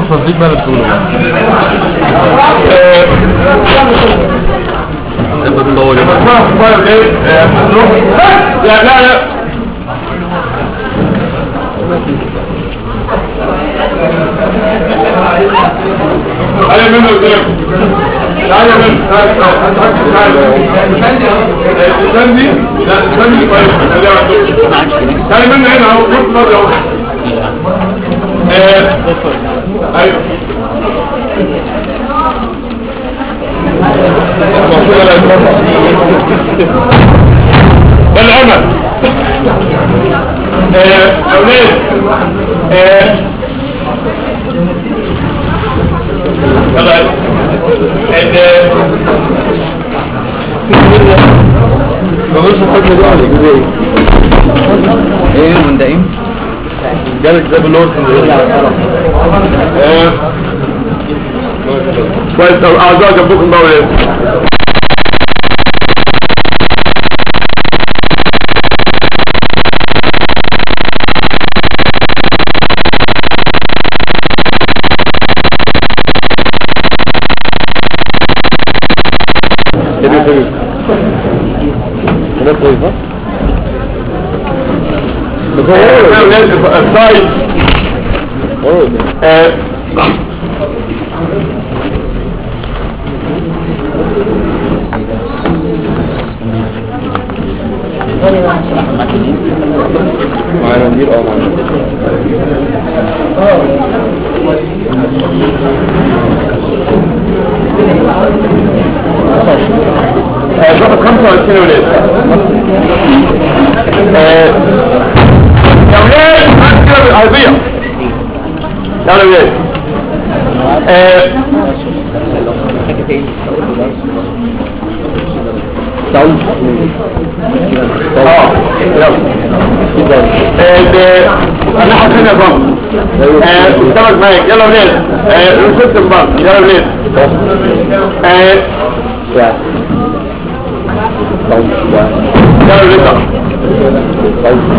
تصديق بقى للدولة بتطول طيب ايه آه، نروح لا لا لا تعالى منه قدام تعالى منه تعالى تعالى استني لا استني طيب خليها عندك تعالى منه هنا اهو شوف مرة اهو آه، ايوه العمل آه، اولاد آه، يلا ال- ملوش الحكم ده عليك ازاي ايه من دايم جالك ده باللور آه، كويس طب اعزائي جنبكم بقى ولاد كده كده كده كويس ها بس هو يا هو ولاد السايد هو آه، معانا مدير اه معانا آه، رقم 25 ولاد آه، يا ولاد هات كده بالعربية يلا ولاد آه، ساوند اه يلا آه، ب- انا حاطين يا بابا آه، السمك معاك يلا ولاد آه، رصدت من بعض يلا ولاد آه، ساوند ساوند يلا ولاد ساوند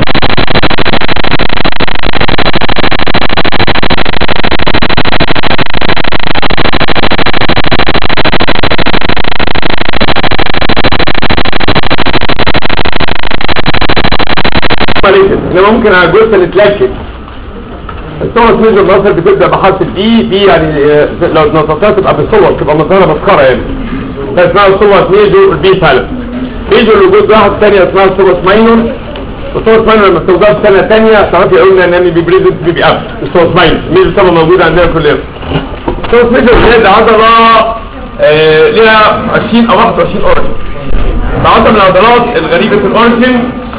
معلش احنا ممكن على الجثه نتلكك الصور ميجر مصر بتبدا بحرف البي بي يعني آه، لو نطقتها تبقى بالصور تبقى مظهره مسخره يعني فاسمها صور ميجر البي فعلا ميجر وجود واحد ثانيه اسمها صور ماينور وصور ماينور لما بتوزعها في سنه ثانيه تعرفي قلنا ان انا بيبريزنت بي بي اب الصور ماينور ميجر طبعا موجوده عندنا كلنا صور ميجر هي عضله آه، ليها 20 او 21 اورجن عضله من العضلات الغريبه الاورجن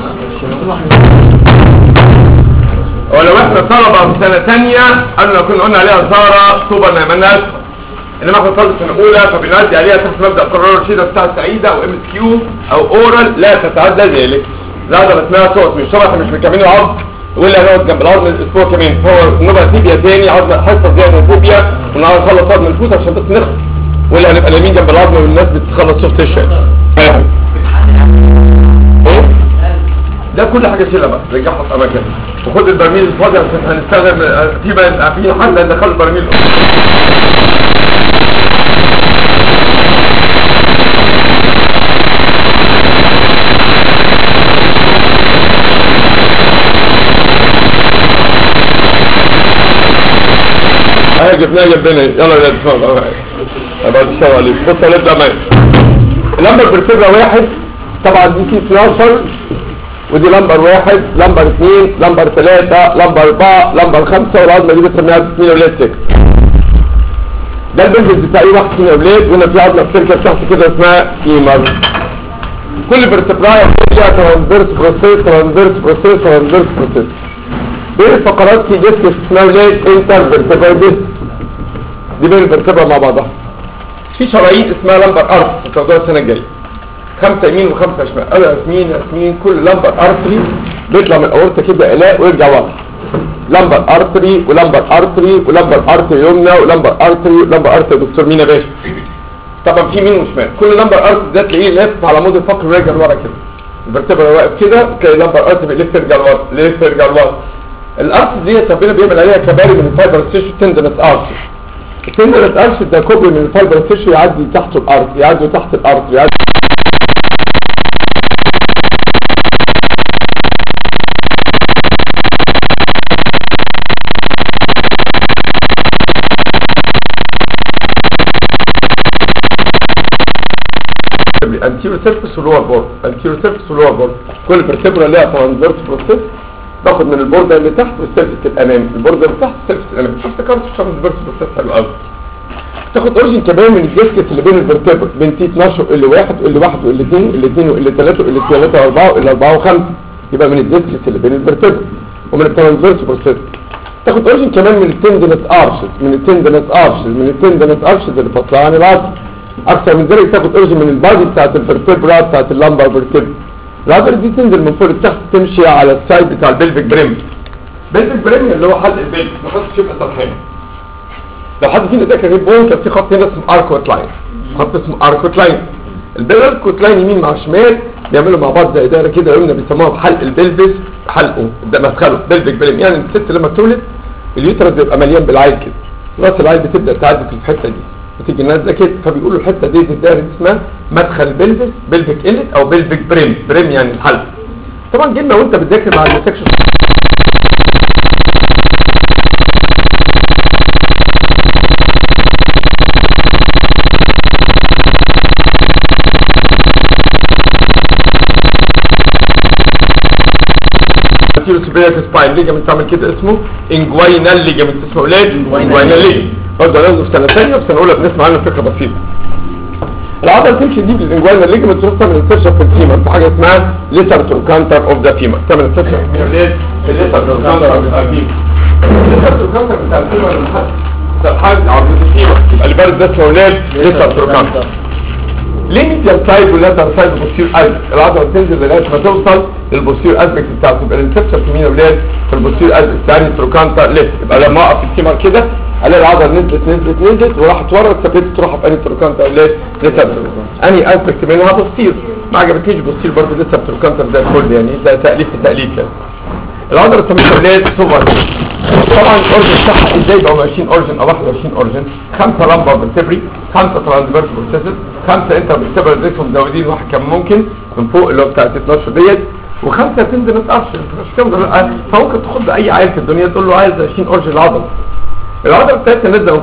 ولو احنا طلبة في سنة تانية قبل ما كنا قلنا عليها سارة سوبر نعملناش انما احنا طلبة سنة اولى فبنعدي عليها تحت مبدأ قرار الشيدة بتاع سعيدة او ام اس كيو او اورال لا تتعدى ذلك العضلة اسمها صوت مش طبعا احنا مش مكملين العظم واللي هنقعد جنب العظم الاسبوع كمان هو نبقى تيبيا تاني عظمة حصة زيادة تيبيا ونقعد نخلص عظم الفوت عشان بس نخلص واللي هنبقى نايمين جنب العظم والناس بتخلص سوفت تيشن ايه ده كل حاجه شيلها بقى رجعها في اماكنها وخد البرميل الفاضي عشان هنستخدم في بقى في حد هندخل البرميل اهي جبناها جنبنا يلا يا ولاد اتفضل بعد الشر عليك بص يا ولاد ده معايا اللمبر برتبه واحد طبعا دي في 12 ودي لمبر واحد لمبر اثنين لمبر ثلاثة لمبر اربعة لمبر خمسة والعظمة دي بنسميها اثنين اولاد سكس ده البنجز بتاع اي واحد اثنين اولاد وهنا في عظمة بتركب تحت كده اسمها فيمر كل برتبراية ليها ترانزيرس بروسيس ترانزيرس بروسيس ترانزيرس بروسيس بين الفقرات في ديسك اسمها اولاد انتر فيرتبرا ديسك دي بين الفرتبرا مع بعضها في شرايين اسمها لمبر ارت هتاخدوها السنة الجاية خمسة يمين وخمسة شمال أنا ياسمين ياسمين كل لمبر ارتري بيطلع من الاورطة كده إلاء ويرجع ورا لمبر ارتري ولمبر ارتري ولمبر ارتري يمنى ولمبر ارتري ولمبر ارتري دكتور مينا باشا طبعا في يمين وشمال كل لمبر ارتري ده تلاقيه لف على مود الفقر ويرجع لورا كده الفرتبرا واقف كده تلاقي لمبر ارتري بيلف يرجع لورا لف يرجع لورا الارش دي ربنا بيعمل عليها كباري من الفايبر تيشو تندنس ارش التندنس ارش ده كوبري من الفايبر تيشو يعدي تحت الارض يعدي تحت الارض يعدي anterior surface ولور بورد anterior surface ولور بورد كل vertebra ليها ترانزفيرس بروسيس تاخد من البوردة اللي تحت والسيرفس الامامي البوردة اللي تحت والسيرفس الامامي افتكرت ترانزفيرس بروسيس حلو قوي تاخد اوريجن كمان من الديسكس اللي بين الفرتبرا بين تي 12 ال 1 وال 1 وال 2 ال 2 وال 3 وال 3 و4 وال 4 و5 يبقى من الديسكس اللي بين الفرتبرا ومن الترانزفيرس بروسيس تاخد اوريجن كمان من التندنس ارشز من التندنس ارشز من التندنس ارشز اللي فاصله عن العظم اكثر من ذلك تاخد اوريجن من البادي بتاعت الفرتبرا بتاعت اللامبر فيرتبرا العضله دي تنزل من فوق لتحت تمشي على السايد بتاع البلفيك بريم بلفيك بريم اللي هو حلق البلف ما حدش يبقى سطحين لو حد فينا ذاكر ريب بون كان في خط هنا اسمه اركوت لاين خط اسمه اركوت لاين الاركوت لاين يمين مع شمال بيعملوا مع بعض زي دايره كده قلنا بيسموها بحلق البلفس حلقه ده مدخله بلفيك بريم يعني الست لما تولد اليوترس بيبقى مليان بالعيل كده راس العيل بتبدا تعدي في الحته دي بتيجي نازله كده فبيقولوا الحته دي الدايره دي اسمها مدخل بلفس بلفيك إلت او بلفيك بريم بريم يعني الحلق طبعا جينا وانت بتذاكر مع السكشن anterior superior spine ليجامنت تعمل كده اسمه انجوينال ليجامنت اسمه اولاد انجوينال ليجامنت برضه لازم في سنه ثانيه وفي سنه اولى بنسمع عنه فكره بسيطه العضله تمشي دي بالانجوينال ليجامنت تروح تعمل انسرشن في الفيمر في حاجه اسمها ليتر تروكانتر اوف ذا فيمر تعمل انسرشن في اولاد في الليتر تروكانتر اوف ذا فيمر الليتر تروكانتر بتاع الفيمر سرحان عضله الفيمر يبقى اللي بارد ده اسمه اولاد ليتر تروكانتر ليه ميديال سايد واللاتر سايد والبوستير ازمك العضله تنزل لغايه ما توصل للبوستير ازمك بتاعته يبقى الانسبشن في مين يا اولاد في البوستير ازمك يعني تروكانتا ليفت يبقى لما اقف في الكيمر كده الاقي العضله نزلت نزلت نزلت وراحت ورا ثبتت تروح في انهي تروكانتا يا اولاد لسه انهي ازمك منها بوستير ما عجبتنيش بوستير برضه لسه تروكانتا زي الفل يعني ده تاليف في تاليف يعني العضله الثانيه اولاد سوبر طبعا الاورجن بتاعها ازاي بقوا 20 اورجن او 21 اورجن خمسه لمبر بالتبري خمسه ترانسفيرس بروسيسز خمسه انت بالتبر اديتهم مزودين واحد كان ممكن من فوق اللي هو بتاع 12 ديت وخمسه تندنس ارشن مش كام ده فممكن تاخد اي عيل في الدنيا تقول له عايز 20 اورجن العضله العضله الثالثه نبدا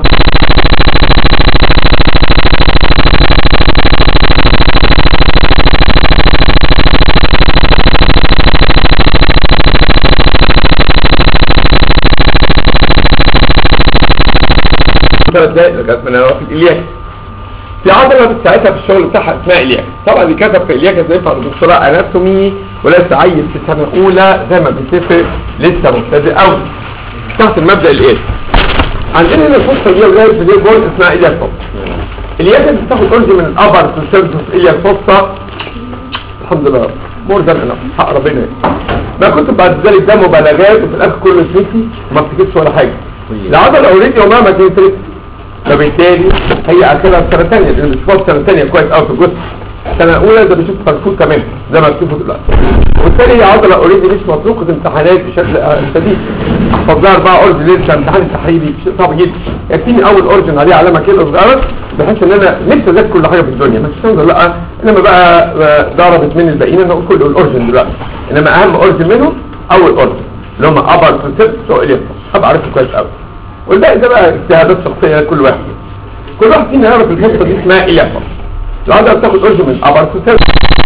ثلاث دقائق لغايه ما نعرف الالياك في عضله بتساعدها في الشغل بتاعها اسمها الياك طبعا اللي كتب في الياك زي ينفع دكتوراه اناتومي ولسه عيل في سنه اولى زي ما بيتفق لسه مبتدئ قوي تحت المبدا الايه عندنا هنا الفصه دي لغايه في دي بول اسمها الياك فصه الياك دي بتاخد اورج من الابر في السيرفس الياك فصه الحمد لله مور ذان انف حق ربنا يعني. ما كنت بعد ذلك ده مبالغات وفي الاخر كله نسيتي وما بتكتبش ولا حاجه العضله اوريدي وما ما تنترك فبالتالي هي اخرها في سنه ثانيه لان بتشوفها في سنه ثانيه كويس قوي في الجسم سنه اولى ده بيشوف فرفوت كمان زي ما بتشوفوا دلوقتي وبالتالي هي عضله اوريدي مش مطروقه امتحانات بشكل آه، شديد احفظ لها اربعه اورجن لسه امتحان تحريري شيء صعب جدا يكفيني اول اورجن عليه علامه كده صغيره بحيث ان انا نفسي اذاكر كل حاجه في الدنيا بس الحمد لله لا انما بقى آه، ضربت مني الباقيين انا اقول كل الاورجن دلوقتي انما اهم اورجن منهم اول اورجن اللي هم ابر كونسبت بتوع اليوم ابقى عارفه كويس قوي والباقي ده بقى اجتهادات شخصيه لكل واحد كل واحد فينا يعرف الحصه دي اسمها اليافا العضله بتاخد اورج من ابر كونسبت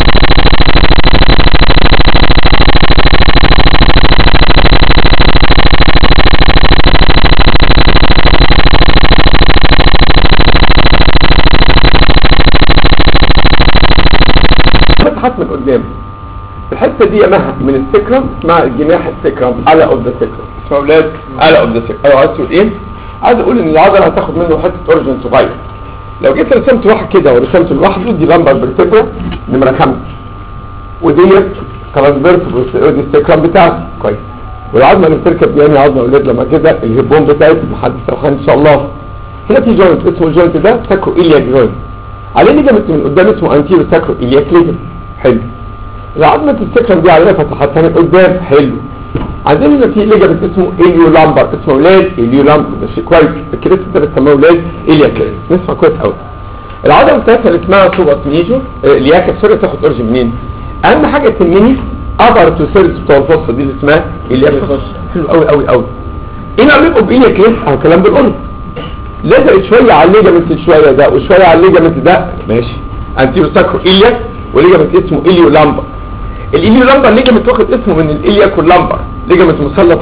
فتحت من قدام الحته دي يمها من السكرم اسمها الجناح السكرم على اوف ذا سكرم اسمها اولاد على اوف ذا سكرم ايوه عايز تقول ايه عايز اقول ان العضله هتاخد منه حته اورجن صغير لو جيت رسمت واحد كده ورسمته لوحده دي لمبر برتبرا نمره خمسه وديت ترانسفيرس ودي السكرم بتاعتي كويس والعظمه اللي بتركب دي يعني عظمه اولاد لما كده الهبون بتاعتي محدش سوخان ان شاء الله هنا في جوينت اسمه الجوينت ده ساكرو إلياك جوينت عليه ليجامنت من قدام اسمه انتيرو ساكرو إلياك ليجامنت حلو العظمة السكرم دي عليها فتحات من قدام حلو عندنا هنا في ليجامنت اسمه اليو لامبر اسمه ولاد اليو لامبر ده شيء كويس الكريست ده بيسموه ولاد اليا كريست نسمع كويس قوي العضله بتاعتها اللي اسمها سوبر ميجو آه، الياكا سوري تاخد اورج منين اهم حاجه تهمني ابر تو سيرز بتوع الفصه دي اللي اسمها الياكا حلو قوي قوي قوي هنا بيبقوا باليا كريست او كلام بالقرب لزقت شويه على الليجامنت شويه ده وشويه على الليجامنت ده ماشي انتيرو ساكرو إليا وليجامنت اسمه إليو لامبر الإليو لامبر ليجامنت واخد اسمه من الإلياكو لامبر ليجامنت مثلث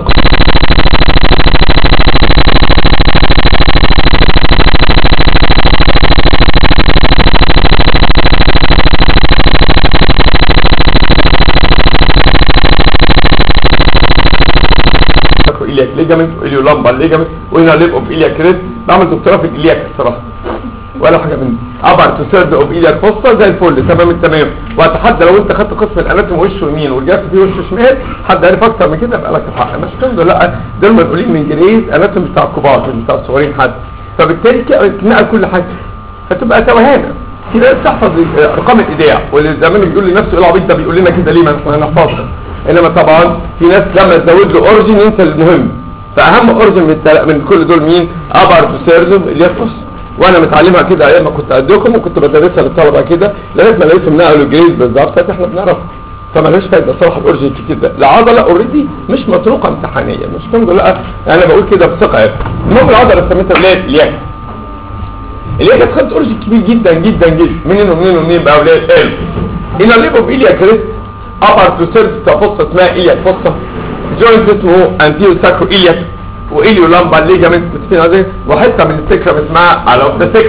ساكرو إلياك ليجامنت وإليو لامبر ليجامنت وهنا ليب اوف إلياك ريد بعمل دكتوراه في الإلياك الصراحه ولا حاجه من ابر تو سيرد اوف ايدك فصه زي الفل تمام التمام واتحدى لو انت خدت قسم الاناتوم وشه يمين ورجعت فيه وشه شمال حد عارف اكتر من كده يبقى لك الحق مش الحمد لله دول مسؤولين من جريز اناتوم بتاع الكبار مش بتاع الصغيرين حد فبالتالي كده تنقل كل حاجه فتبقى توهانه كده تحفظ ارقام الايداع واللي زمان بيقول لنفسه ايه العبيط ده بيقول لنا كده ليه ما احنا هنحفظها انما طبعا في ناس لما تزود له اورجن ينسى المهم فاهم اورجن من, التل- من كل دول مين ابر تو سيرزم اللي يخص وانا متعلمها كده ايام ما كنت قدكم وكنت بدرسها للطلبه كده لغايه ما لقيتهم نقلوا جريد بالظبط فات احنا بنعرف فمالهاش فايده صراحه الاورجن الكتير ده العضله اوريدي مش مطروقه امتحانيه مش الحمد لله يعني انا بقول كده بثقه يعني المهم العضله سميتها ولاد الياك الياك كانت خدت اورجن كبير جدا جدا جدا منين ومنين ومنين بقى ولاد قالوا ان الليبو بإليا كريست ابر تو سيرف بتاع فصه اسمها إلياك فصه جوينت اسمه انتيو ساكرو إلياك وإليو لامبا ليجامنت متفقين عليه وحته من السكرم اسمها على ذا سكر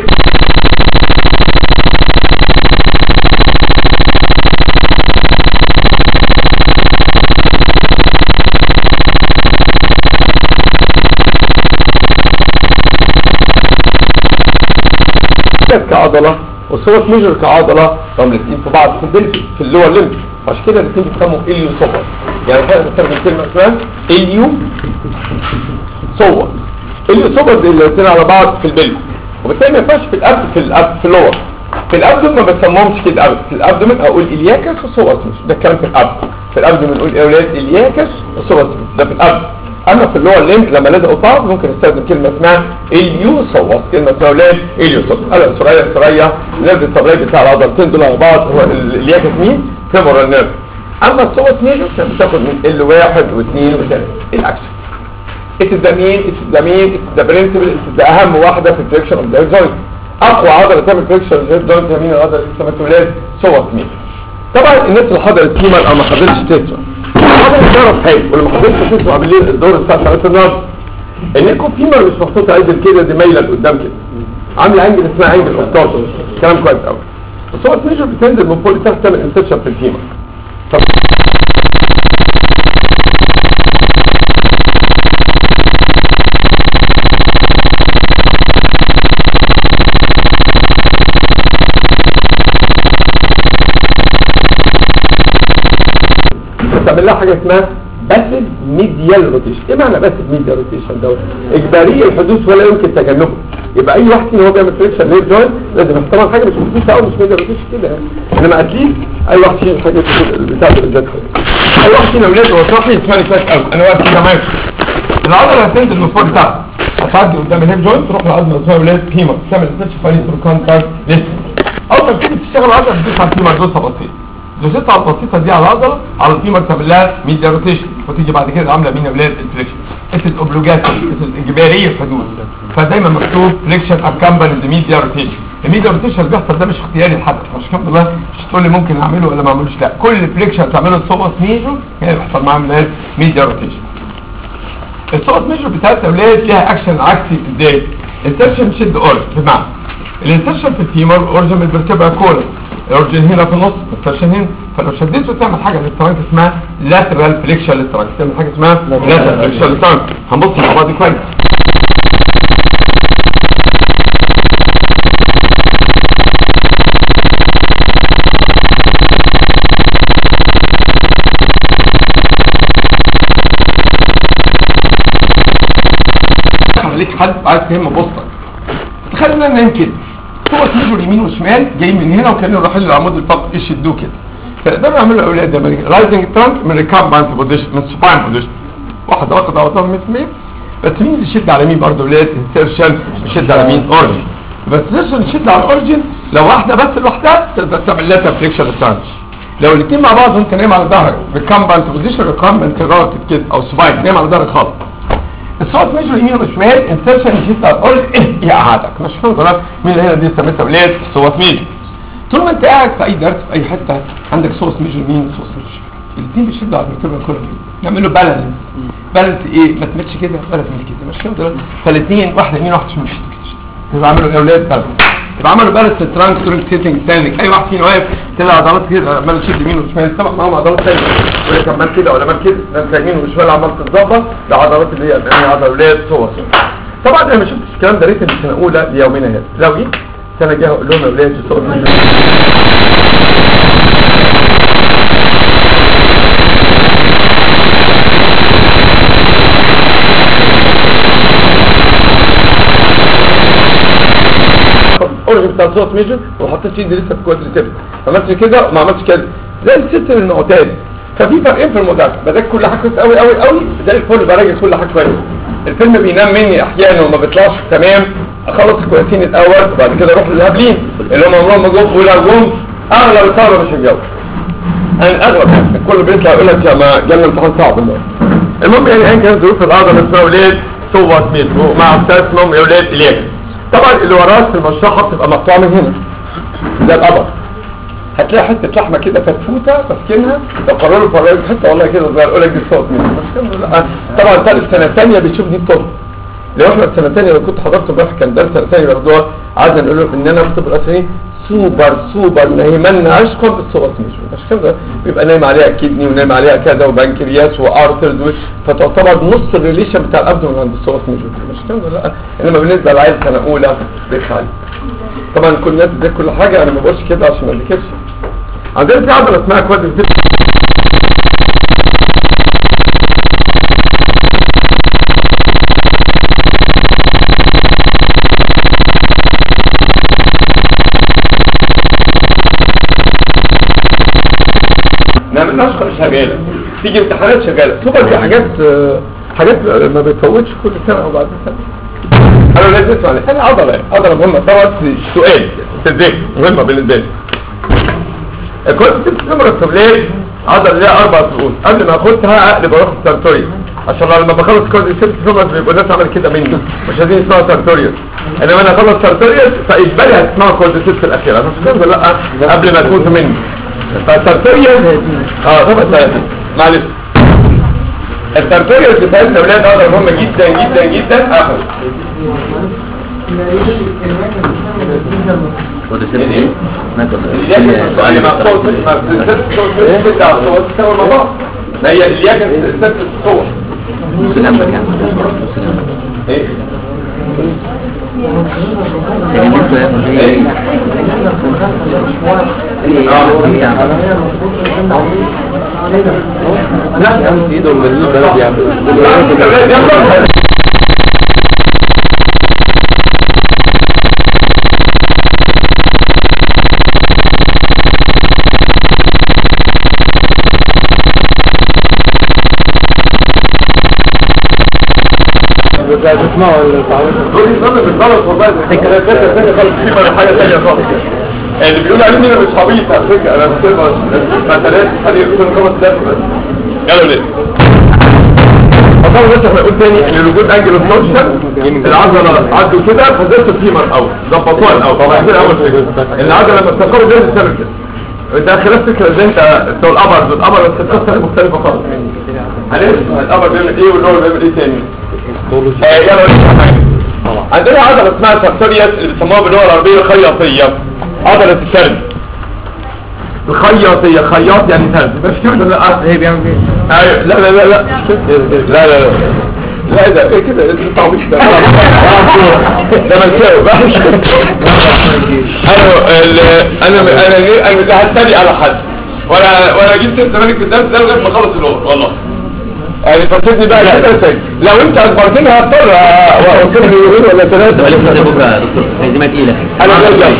كعضله وصوره ميجر كعضله هم الاثنين في بعض في الدلف في اللور ليمب عشان كده الاثنين بيسموا اليو صور يعني احنا بنستخدم كلمه اسمها اليو صور اليو صور زي الاثنين على بعض في البلف وبالتالي ما ينفعش في الاب في الاب في اللور في الابدومن ما بسموهمش كده ابدا في الابدومن اقول الياكس وصوت ده الكلام في الاب في الابدومن نقول اولاد الياكس وصوت ده في الاب اما في اللور ليمب لما لازقوا بعض ممكن استخدم كلمه اسمها اليو صوت كلمه اسمها اولاد اليو صوت انا سوريا سوريا نرد الصبري بتاع العضلتين دول على بعض هو ال- الياكس مين فيمورال نيرف اما الصوت ميجر كان بتاخد من ال واحد واثنين وثلاثه الاكشن it is the main it is the main it is the principle it is the اهم واحده في الفريكشن اوف ذا جوينت اقوى عضله تعمل فريكشن اوف ذا جوينت هي مين العضله اللي اسمها تولاد صوت مين طبعا الناس اللي حضرت كيمر او ما حضرتش تسمع حضرت تعرف حاجه واللي ما حضرتش تسمع بالليل الدور الساعه 3 النهارده ان يكون فيمر مش محطوطه عدل كده دي مايله لقدام كده عامله انجل اسمها انجل اوف كلام كويس قوي الصوت ميجر بتنزل من فوق لتحت تعمل انسبشن في الفيمر طب بتعمل لها حاجه اسمها باسيف ميديال روتيشن ايه معنى باسيف ميديال روتيشن دوت اجباري الحدوث ولا يمكن تجنبه يبقى اي واحد فينا هو بيعمل فريكشن لير جوينت لازم يحترم حاجه مش مخصوصه قوي مش ميديال روتيشن كده يعني انما اتليست اي واحد فينا حاجه بتاع ده بالذات اي واحد فينا اولاد هو صاحي يسمعني كويس قوي انا واقف كده معاك العضله هتنزل من فوق لتحت هتعدي قدام الهيب جوينت تروح للعضله اسمها ولاد كيمر تعمل سيرش فايل تروكانتر لسه اول ما بتيجي تشتغل العضله بتدوس على الكيمر دوسه بسيطه دوستها البسيطه دي على العضله على الفيمر تعمل لها ميديا روتيشن وتيجي بعد كده عامله مين اولاد الفليكشن اسم اوبلوجاتي اسم اجباريه الحدوث فدايما مكتوب فليكشن اكمباني ميديا روتيشن الميديا روتيشن اللي بيحصل ده مش اختياري لحد مش الحمد لله مش تقول لي ممكن اعمله ولا ما اعملوش لا كل فليكشن تعمله الصوت ميجر هي بيحصل معاه من ميديا روتيشن الصوت ميجر بتاعت الاولاد ليها اكشن عكسي ازاي الانسرشن شد اورج بمعنى الانسرشن في الفيمر اورجن من الفرتبرا كولا الاورجن هنا في النص الانسرشن هنا فلو شديته تعمل حاجه للترانك اسمها لاترال فليكشن للترانك تعمل حاجه اسمها لاترال فليكشن للترانك هنبص مع بعض كويس عليك حد عايز تهم بوسطك تخيل ان انا نايم كده هو تيجوا يمين وشمال جاي من هنا وكانوا رايحين للعمود الفقري يشدوه كده فنقدر نعمل له اولاد ده رايزنج ترانك من ريكامبانت بوزيشن من سباين بوزيشن واحده واخده اوتار 100% بس مين اللي يشد على مين برضه ولاد انسيرشن يشد على مين اورجن بس انسيرشن يشد على الاورجن لو واحده بس لوحدها تقدر تعمل لها فليكشن ستانش لو الاثنين مع بعض وانت نايم على ظهرك بالكامبانت بوزيشن الكامبانت راكد كده او سبايك نايم على ظهرك خالص الصوت ميجر يمين وشمال انسيرشن يشد على الاورجن يقعدك مش فاهم غلط مين اللي هنا دي سميتها ولاد صوت ميجر طول ما انت قاعد في اي درس في اي حته عندك صوص ميجر يمين وصوص ميجر شمال الاثنين بيشدوا على الفرتبرا كلهم يعملوا بالانس بالانس ايه ما تمشي كده ولا تمشي كده مش كده فالاثنين واحده يمين واحده شمال يبقى عملوا يا اولاد بالانس يبقى عملوا بالانس ترانك ترانك سيتنج ستاندنج اي واحد فينا واقف تلاقي عضلات كده عمال تشد يمين وشمال طبعا معاهم عضلات ثانيه ولا كمان كده ولا مال كده ده يمين وشمال عمال تتظبط العضلات اللي هي يعني عضلات صور طبعا انا ما شفتش الكلام ده ريت من سنه اولى ليومنا هذا لو ايه سنه جايه اقول لهم يا اولاد صور اورجن بتاع صوت ميجر وحطيت ايدي لسه في كوادريسيبس عملت كده وما عملتش كده زي السيستم المعتاد ففي فرقين في الموضوع بدك كل حاجه كويس قوي قوي قوي زي الفل براجع كل حاجه كويس الفيلم بينام مني احيانا وما بيطلعش تمام اخلص الكويسين الاول وبعد كده اروح للهابلين اللي هم عمرهم ما جم ولو جم اغلب الطلبه مش هيجاوب يعني اغلب الكل بيطلع يقول لك يا ما جالنا امتحان صعب النهارده المهم يعني ايا كانت ظروف العضله اسمها ولاد صوت ميت مع استاذ اسمهم يا ولاد الياك طبعا اللي وراه في المشرحه بتبقى مقطوعه من هنا ده القبر هتلاقي حته لحمه كده فتفوته ماسكينها لو قرروا قرروا حته والله كده صغير يقول لك دي صوت مين مش لا طبعا ثالث سنه ثانيه بتشوف دي الطب لو احنا في سنه ثانيه لو كنت حضرت امبارح كان درس سنه ثانيه بياخدوها قعدنا نقول لهم ان انا في طب الاسري سوبر سوبر نايمنا عشقا بالصوت مش مش كده بيبقى نايم عليها كدني ونايم عليها كذا وبنكرياس وارترز فتعتبر نص الريليشن بتاع الابدومين عند الصوت مش مش كده لا انما بالنسبه للعيل سنه اولى بيخالف طبعا كل الناس بتذاكر كل حاجه انا ما بقولش كده عشان ما اذاكرش عندنا في عضله اسمها كوادريسيبس نعمل نشخة شغالة تيجي امتحانات شغالة سوبر دي حاجات آه، حاجات ما بتفوتش كل سنة او بعد سنة انا لازم اسمع انا عضلة يعني. عضلة مهمة طبعا سؤال تذاكر مهمة بالنسبة لي كنت نمرة ليه عضلة ليها اربع سؤال قبل ما اخدها اقلب اروح السارتوريا عشان لما بخلص كود ست فيمرس بيبقوا الناس عمل كده مني مش عايزين يسمعوا سارتوريوس انما انا اخلص سارتوريوس فاجبالي هتسمعوا كود ست في الاخير انا مش كده لا قبل ما تموت مني فالسارتوريوس اه طبعا 30 معلش السارتوريوس بتاعتنا اولاد اقدر مهمه جدا جدا جدا اخد اللي مع صوت مع ست على صوت تساوي مع بعض ما هي الياجن ست صور ايه لا يا عم ايده من البلد يا عم بتسمعوا التعويض دول يظن بالغلط والله ده حاجه ثانيه خالص في مرة حاجه ثانيه خالص اللي بيقول عليه انا مش عبيط على فكره انا بسيبها مثلا خلي يكون خمس دقايق بس يلا ليه طبعا بس احنا نقول تاني ان وجود انجل اوبستراكشن العضله عدوا كده فزلت الفيمر الاول ظبطوها الاول طبعا دي اول فكره العضله لما بتتقوى ده بتعمل كده ده خلاف فكره زي انت بتوع الابر الابر بس القصه مختلفه خالص هنعرف الابر بيعمل ايه واللور بيعمل ايه تاني آه، يلا نشوف حاجة. عندنا عضلة اسمها سارتوريوس اللي بيسموها باللغة العربية خياطية عضلة السرد الخياطية خياط يعني سرد مش كده لا ايه بيعمل ايه ايوه لا لا لا لا لا لا لا لا ده ايه كده ايه التعويض ده ده منساوي بقى انا ال- انا انا انا مش هتريق على حد ولا ولا جبت انت مالك في الدرس ده لغايه ما اخلص الاول والله يعني فاتتني بقى كده سجل لو انت اخبرتني هضطر اوصل لي يومين ولا ثلاثه بقالي فترة بكرة يا دكتور هزيمة تقيلة انا زي جاي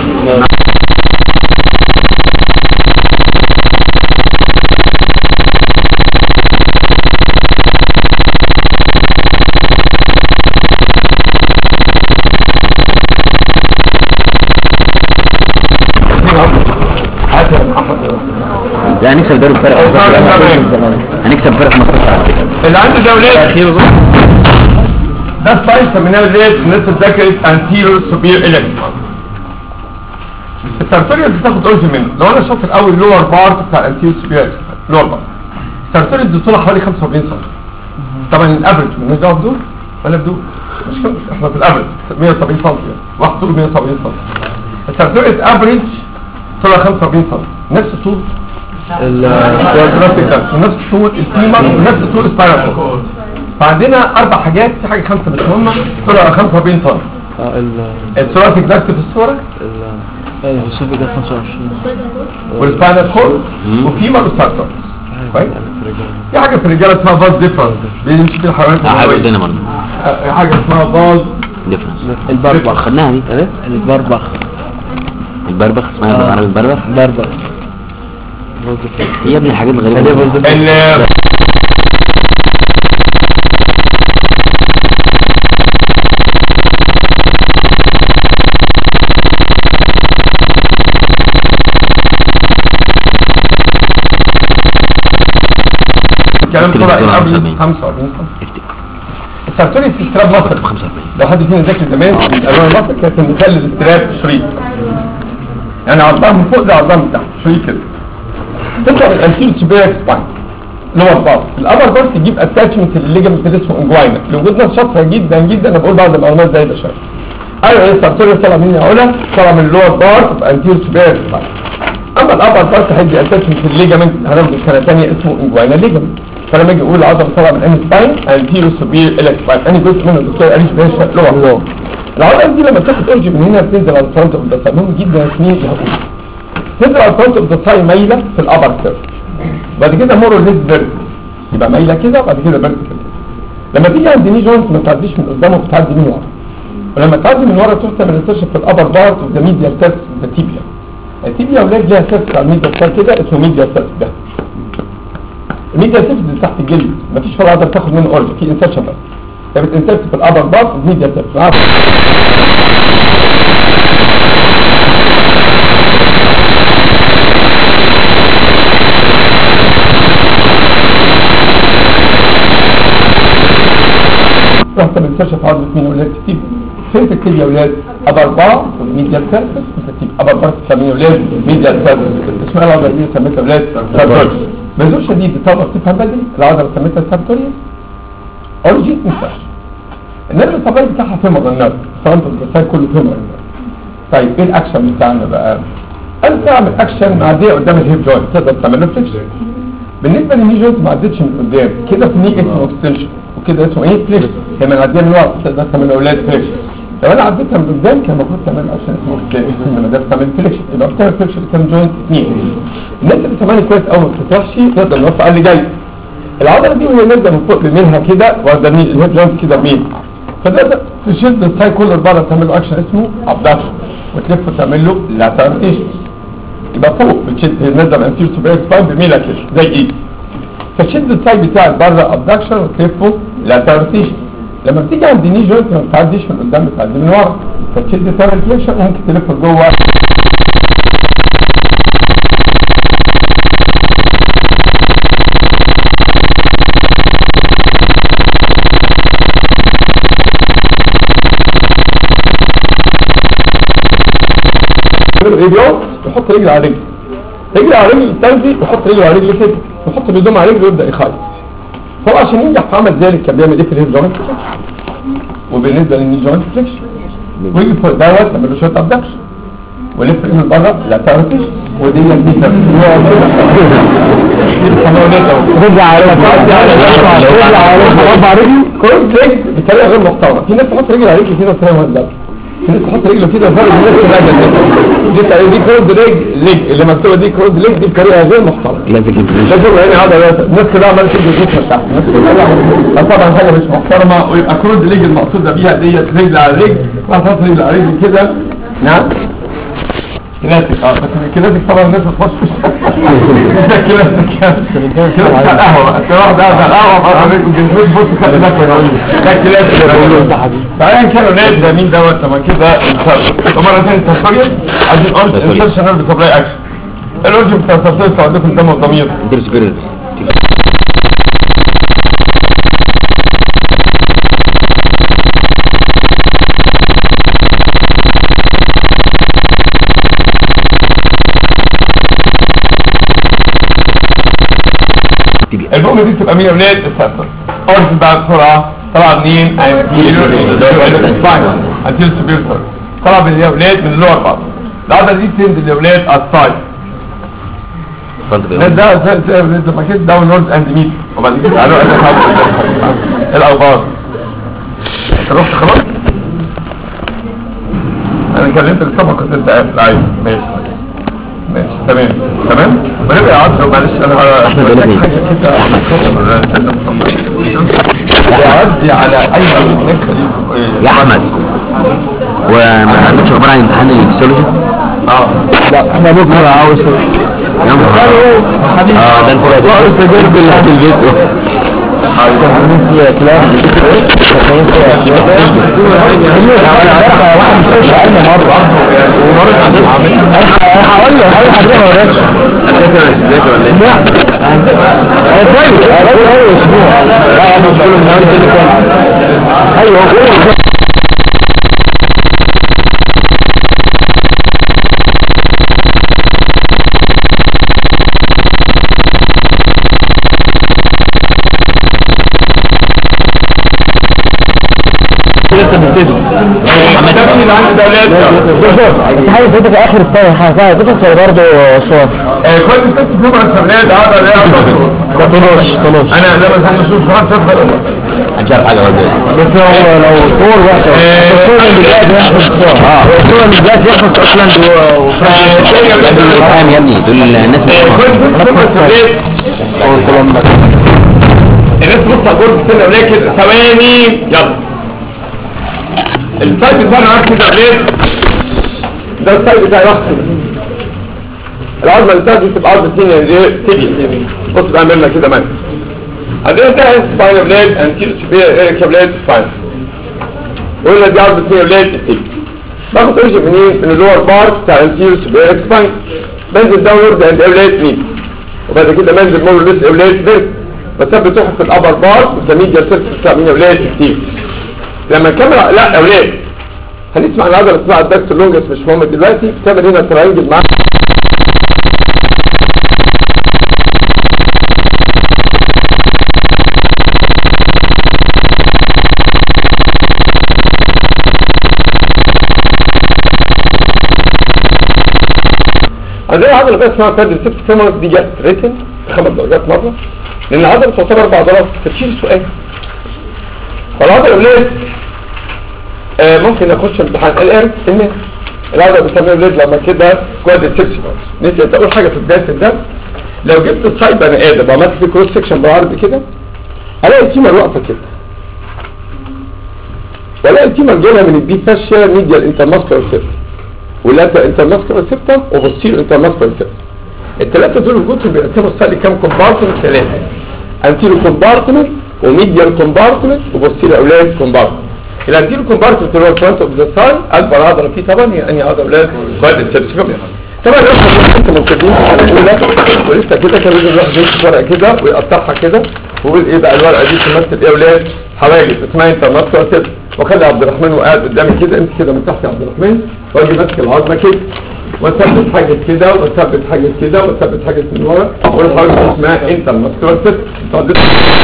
ده يا ولاد ده الساين سميناه ولاد الناس ذاكرت anterior superior electron السارتوريال بتاخد اورج منه لو انا شاطر قوي اللور بارت بتاع الانتيريور سبيريور لور بارت السارتوريال دي طولها حوالي 45 سم طبعا الافرج من دول دول ولا بدول مش كده احنا في الافرج 170 سم يعني واحد طول 170 سم السارتوريال افريج طولها 45 سم نفس طول الجرافيك ده ونفس طول الفيمر ونفس طول السبايرال فعندنا اربع حاجات في حاجه خمسه مش مهمه طولها 45 سم اه ال الثوراسيك داكت في الصوره ال ايوه الصوفي ده 25 والسباينال كورد وفيمر وسارتور كويس في حاجه في الرجاله اسمها باز ديفرنس بيمشي في الحيوانات اه حاجه المنوية. قدامنا برضه آه، حاجه اسمها باز ديفرنس البربخ خدناها دي ايه البربخ البربخ اسمها آه. بالعربي البربخ بربخ هي يا ابني الحاجات الغريبه دي. ال الكلام اكتب طلع الدكتور قبل 45. 45 سم افتكر السارتوري استراب مصر كنت ب 45 لو حد فينا ذاكر زمان من الوان مصر كانت بنخلي الاستراب شريط يعني عرضها من فوق ده عرضها من تحت شريط كده تطلع من الانتيريور سوبيريور سباين لور بارت الابر بارت يجيب اتاتشمنت للليجمنت اللي اسمه انجواينا لوجود ناس شاطره جدا جدا انا بقول بعض المعلومات زي ده شويه ايوه ايه السارتوري طلع مني اقولها طلع من اللور بارت في انتيريور سوبيريور سباين اما الابر بارت هيدي اتاتشمنت للليجمنت هناخد سنه ثانيه اسمه انجواينا ليجمنت فلما اجي اقول العضله طالعه من انهي سباين انتيريور سوبيريور اليك سباين انهي جزء منه الدكتور قال لي لور العضله دي لما تاخد اورج من هنا بتنزل على الفرونت اوف ذا مهم جدا يا سنين اللي هقول تنزل على الفرونت اوف ذا ساي مايله في الابر كيرف بعد كده مور ليز فيرتيكال يبقى مايله كده وبعد كده فيرتيكال لما تيجي عند ني جوينت ما تعديش من قدامه بتعدي من ورا ولما تعدي من ورا تروح تعمل انسرشن في الابر بارت اوف ذا ميديال سيرفس ذا تيبيا التيبيا ولاد ليها سيرفس على الميديال سيرفس كده اسمه ميديال سيرفس ده الميديال سيرفس اللي تحت الجلد مفيش ولا عضله تاخد منه اورج في انسرشن بس فبتنسرت في الابر بارت اوف ميديال سيرفس رحت بالكشف عضلة مين ولاد كتير فين تكتب يا ولاد ابر بار ميديال سيرفس تكتب ابر بار تسميه ولاد ميديال سيرفس اسمها العضلة دي سميتها ولاد سارتوريوس بذور شديد طبعا تفهم بدري العضلة سميتها سارتوريوس اوريجين انسرشن النرف الطبيعي بتاعها فيمر النرف فرنت الجسد كله فيمر النرف طيب ايه الاكشن بتاعنا بقى انا بعمل اكشن معديه قدام الهيب جوينت تقدر تعمل له فليكشن بالنسبه للني جوينت ما عدتش من قدام كده في ني اسمه اكستنشن وكده اسمه ايه فليكشن هي من عديه من ورا تقدر تعمل اولاد فليكشن لو انا عديتها من قدام كان المفروض تعمل اكشن اسمه اكستنشن لما ده تعمل فليكشن يبقى بتعمل فليكشن كام جوينت اثنين الناس اللي سامعني كويس قوي ما بتفتحش تقدر نوصل اللي جاي العضله دي وهي نازله من فوق بميلها كده واخده مين الهيب جوينت كده بميل فتقدر تشد الساي كله بره تعمل له اكشن اسمه ابدكشن وتلف تعمل له لاترتيشن يبقى فوق بتشد نزل انتير سوبر سباين بميلها كده زي ايه فتشد الساي بتاعك بره ابدكشن وتلفه لاترتيشن لما بتيجي عند ني جوينت ما بتعديش من قدام بتعدي من ورا فتشد تعمل فليكشن وممكن تلف لجوه ايه بيقعد يحط رجل على رجل رجل على رجل التانزي يحط رجل على رجل كده يحط الهدوم على رجله ويبدا يخيط طبعا عشان ينجح في عمل ذلك كان بيعمل ايه في الهيب جوينت وبالنسبه للني جوينت فليكشن ويجي فوق دوت يعمل له شويه ابدكشن ولف من بره لا تعرفش ودي النيتا رجع على رجع على رجع على رجل كروس ليج بطريقه غير محترمه في ناس تحط رجل على رجل كده وتلاقيها مهزله في ناس تحط رجله كده وفرق الناس دي طريقة- دي كروس ليج ليج اللي مكتوبه دي كروس ليج دي بطريقه غير محترمه لازم لازم هنا عضلات الناس كلها عماله تيجي تشوفها تحت الناس كلها طبعا حاجه مش محترمه ويبقى كروز ليج المقصوده بيها ديت رجل على رجل وهتحط رجل على رجل كده نعم كلاسيك اه بس الكلاسيك طبعا الناس بتخش ده كلاسيك كلاسيك على القهوه بقى انت واحد قاعد على القهوه بقى عليك وجنبك بص خلي بالك من الراجل. ده كلاسيك بعدين كانوا ناس ده مين دوت طبعا كده مرة ثانية تفريط عايزين قلت انسرشن نيرف سبلاي اكشن الاورجن بتاع التفريط عندكم دم والضمير دير سبيريت الام دي تبقى مين يا ولاد السفر اورجن بقى بسرعه طلع منين انتيريور سباينال انتيريور سبيرتور طلع من يا ولاد من اللور بارت العضله دي تنزل يا ولاد على السايد فرونت ده بيقول ده زي زي لما كده داون نورد اند ميت وبعد كده قالوا انا خلاص ايه الاخبار انت رحت خلاص انا كلمت السبق كنت انت قاعد عايز ماشي ماشي تمام تمام ونبقى يا عبد معلش انا أحمد ولا مين؟ يعدي على اي يا احمد وما عندكش اخبار عن امتحان الفسيولوجي اه لا احنا بكره عاوز يا نهار اه ده انت انت جايب اللي في البيت تمانين فيها كلام تمانين فيها كلام انا عارف واحد مش عارف مرة ومرة انا هقول له هقول لحضرتك ما وريتش لا انا كويس انا كويس اسبوع لا انا مش كل النهارده اللي كان ايوه هو لسه بنبتدي التمرين اللي عندي ده ولاد حاجة فاتت في آخر الطاقة حاجة فاتت ولا برضه صور آه، كنت ست في يوم الشمالية هذا اللي هذا طلوش طلوش انا لما كان نشوف شهر صفر مش عارف حاجه برضه بس هو لو صور وحشة الصورة من بداية يحفظ الصور الصورة من بداية يحفظ أوكلاند دول فاهم يا ابني دول الناس كنت ست في يوم الشمالية الناس بص على الجول استنى وليه كده ثواني يلا السايد بتاعنا عارف كده ليه ده السايد بتاعي واحد العظمه اللي بتاعتي تبقى عظمه سينيا دي تيجي بص بعملنا كده معاك عندنا ده سباين بليد انتير سبير بليد سباين قلنا دي عظمه سينيا بليد تيجي باخد ايش منين من اللور بارت بتاع انتير سبير سباين بنزل داونورد اند اولاد مين وبعد كده بنزل مور ليس اولاد بيرك بثبت واحد في الابر بارت والميديا سيرفيس بتاع مين اولاد كتير لما نكمل لا يا اولاد هنسمع العضله اسمها الدكتور لونجس مش مهم دلوقتي بتعمل هنا تراينجل مع عندنا عضله بقى اسمها كوادريسبس فيمورس دي جت ريتن خمس درجات مره لان العضله تعتبر اربع عضلات فتشيل سؤال فالعضله الاولاد آه ممكن اخش امتحان الان ان العضله بتسميها الاولاد لما كده كوادريسبس نسيت اقول حاجه في بدايه ده لو جبت السايد بني ادم وعملت فيه كروس سكشن بالعرض كده الاقي التيمر واقفه كده والاقي التيمر جايه من البي فاشيا ميديال انترماسكولار سيستم ولاتا انترماسكولار سيستم وبوستيرو انترماسكولار سيستم الثلاثه دول وجودهم بيقسموا السايد كام كومبارتمنت ثلاثه انتيرو كومبارتمنت وميديال كومبارتمنت وبوستيرو اولاد كومبارتمنت الانتيرو كومبارتمنت اللي هو الفرونت اوف ذا سايد اكبر عضله فيه طبعا هي انهي عضله اولاد بعد السيرفس طبعا لو انت مبتدئين في السنه الاولى ولسه كده كان لازم الواحد يمسك ورقه كده ويقطعها كده ويقول ايه بقى الورقه دي تمثل ايه يا اولاد حواجز اسمها انترناسيونال سيستم وخلي عبد الرحمن وقاعد قدامي كده امسك كده من تحت يا عبد الرحمن واجي ماسك العظمه كده واثبت حاجه كده واثبت حاجه كده واثبت حاجه من ورا والحاجه دي اسمها انترناسيونال سيستم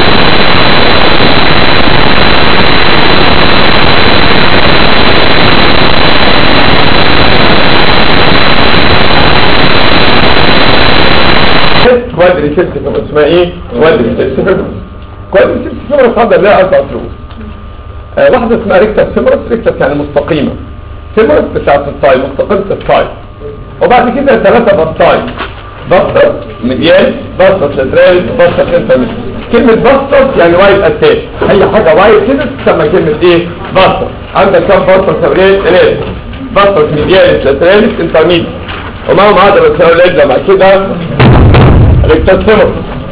كوادريسيبس اسمها ايه كوادريسيبس فيبرس كوادريسيبس فيبرس عضله لها اربع رؤوس آه واحده اسمها ريكتس فيبرس ريكتس يعني مستقيمه فيبرس بتاعت الطاي مستقيمه الطاي وبعد كده ثلاثه بسطاي بسطس ميديال بسطس لاترال بسطس انترميد كلمة بسطس يعني وايد اتاش اي حاجة وايد كده تسمى كلمة ايه بسطس عندك كام بسطس يا ولاد ثلاثة بسطس ميديالس لاترالس انترميد ومعهم عضلة يا ولاد لما كده ريكتاسيموس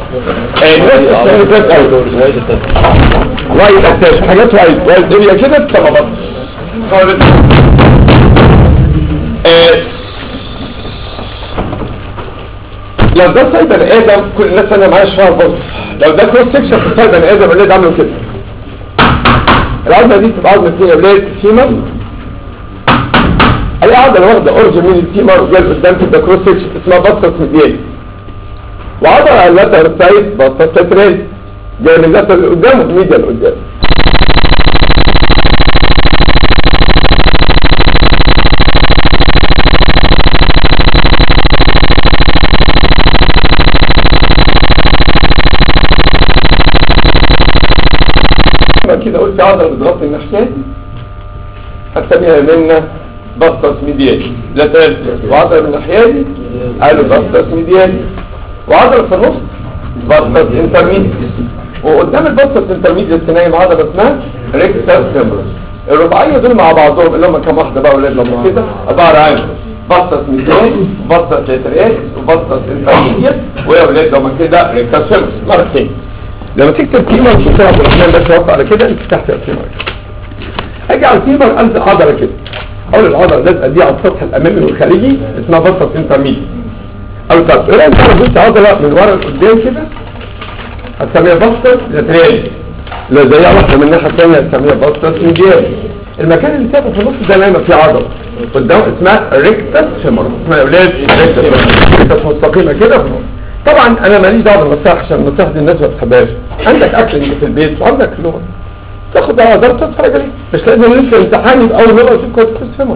وايد اتاش حاجات وايد وايد اريا كده تسمى بسطس لو ده سايد بني ادم كل الناس انا معايا شويه بص لو ده كروس سكشن في سايد بني ادم الولاد عامله كده العظمه دي تبقى عظمه مين يا ولاد فيمر اي عضله واخده اورجن من الفيمر وجايه قدام كده كروس سكشن اسمها باسكس ميديالي وعضله على اللاتر سايد بسطه لاترال جاي من اللاتر اللي قدام والميديا اللي قدام يبقى كده قلت عضله بتغطي الناحيات هتسميها منا بسطس ميديالي ده ثالث وعضله من الناحيه دي قالوا بسطس ميديالي وعضله في النص بسطس انترميديت وقدام البسطس انترميديت نايم عضله اسمها ريكتال فيمورس الرباعيه دول مع بعضهم اللي هم كام واحده بقى ولاد لما كده عباره عن بسطس ميديالي وبسطس لاترياليس وبسطس انترميديت ويا ولاد لما كده ريكتال فيمورس مرتين لما تكتب كيمر بسرعه عبد الرحمن بس وقع على كده انت تحت الكيمر اجي على الكيمر الزق عضله كده اول العضله اللازقه دي على السطح الامامي والخارجي اسمها بسطس انترميديت او طب ايه انت بص عضله من ورا لقدام كده هتسميها بسطس لاتريالي لو زيها واحده من الناحيه الثانيه هتسميها بسطس ميديالي المكان اللي سابه في النص ده نايمه فيه عضله قدام اسمها ريكتس فيمور اسمها يا اولاد ريكتس فيمور ريكتس مستقيمه كده في النص طبعا انا ماليش دعوه بالمساح عشان المساح دي الناس ما بتحبهاش عندك اكل انت في البيت وعندك لغه تاخد على ضرب تتفرج عليه مش لازم نلف امتحان يبقى اول مره اشوف كويس فيمورس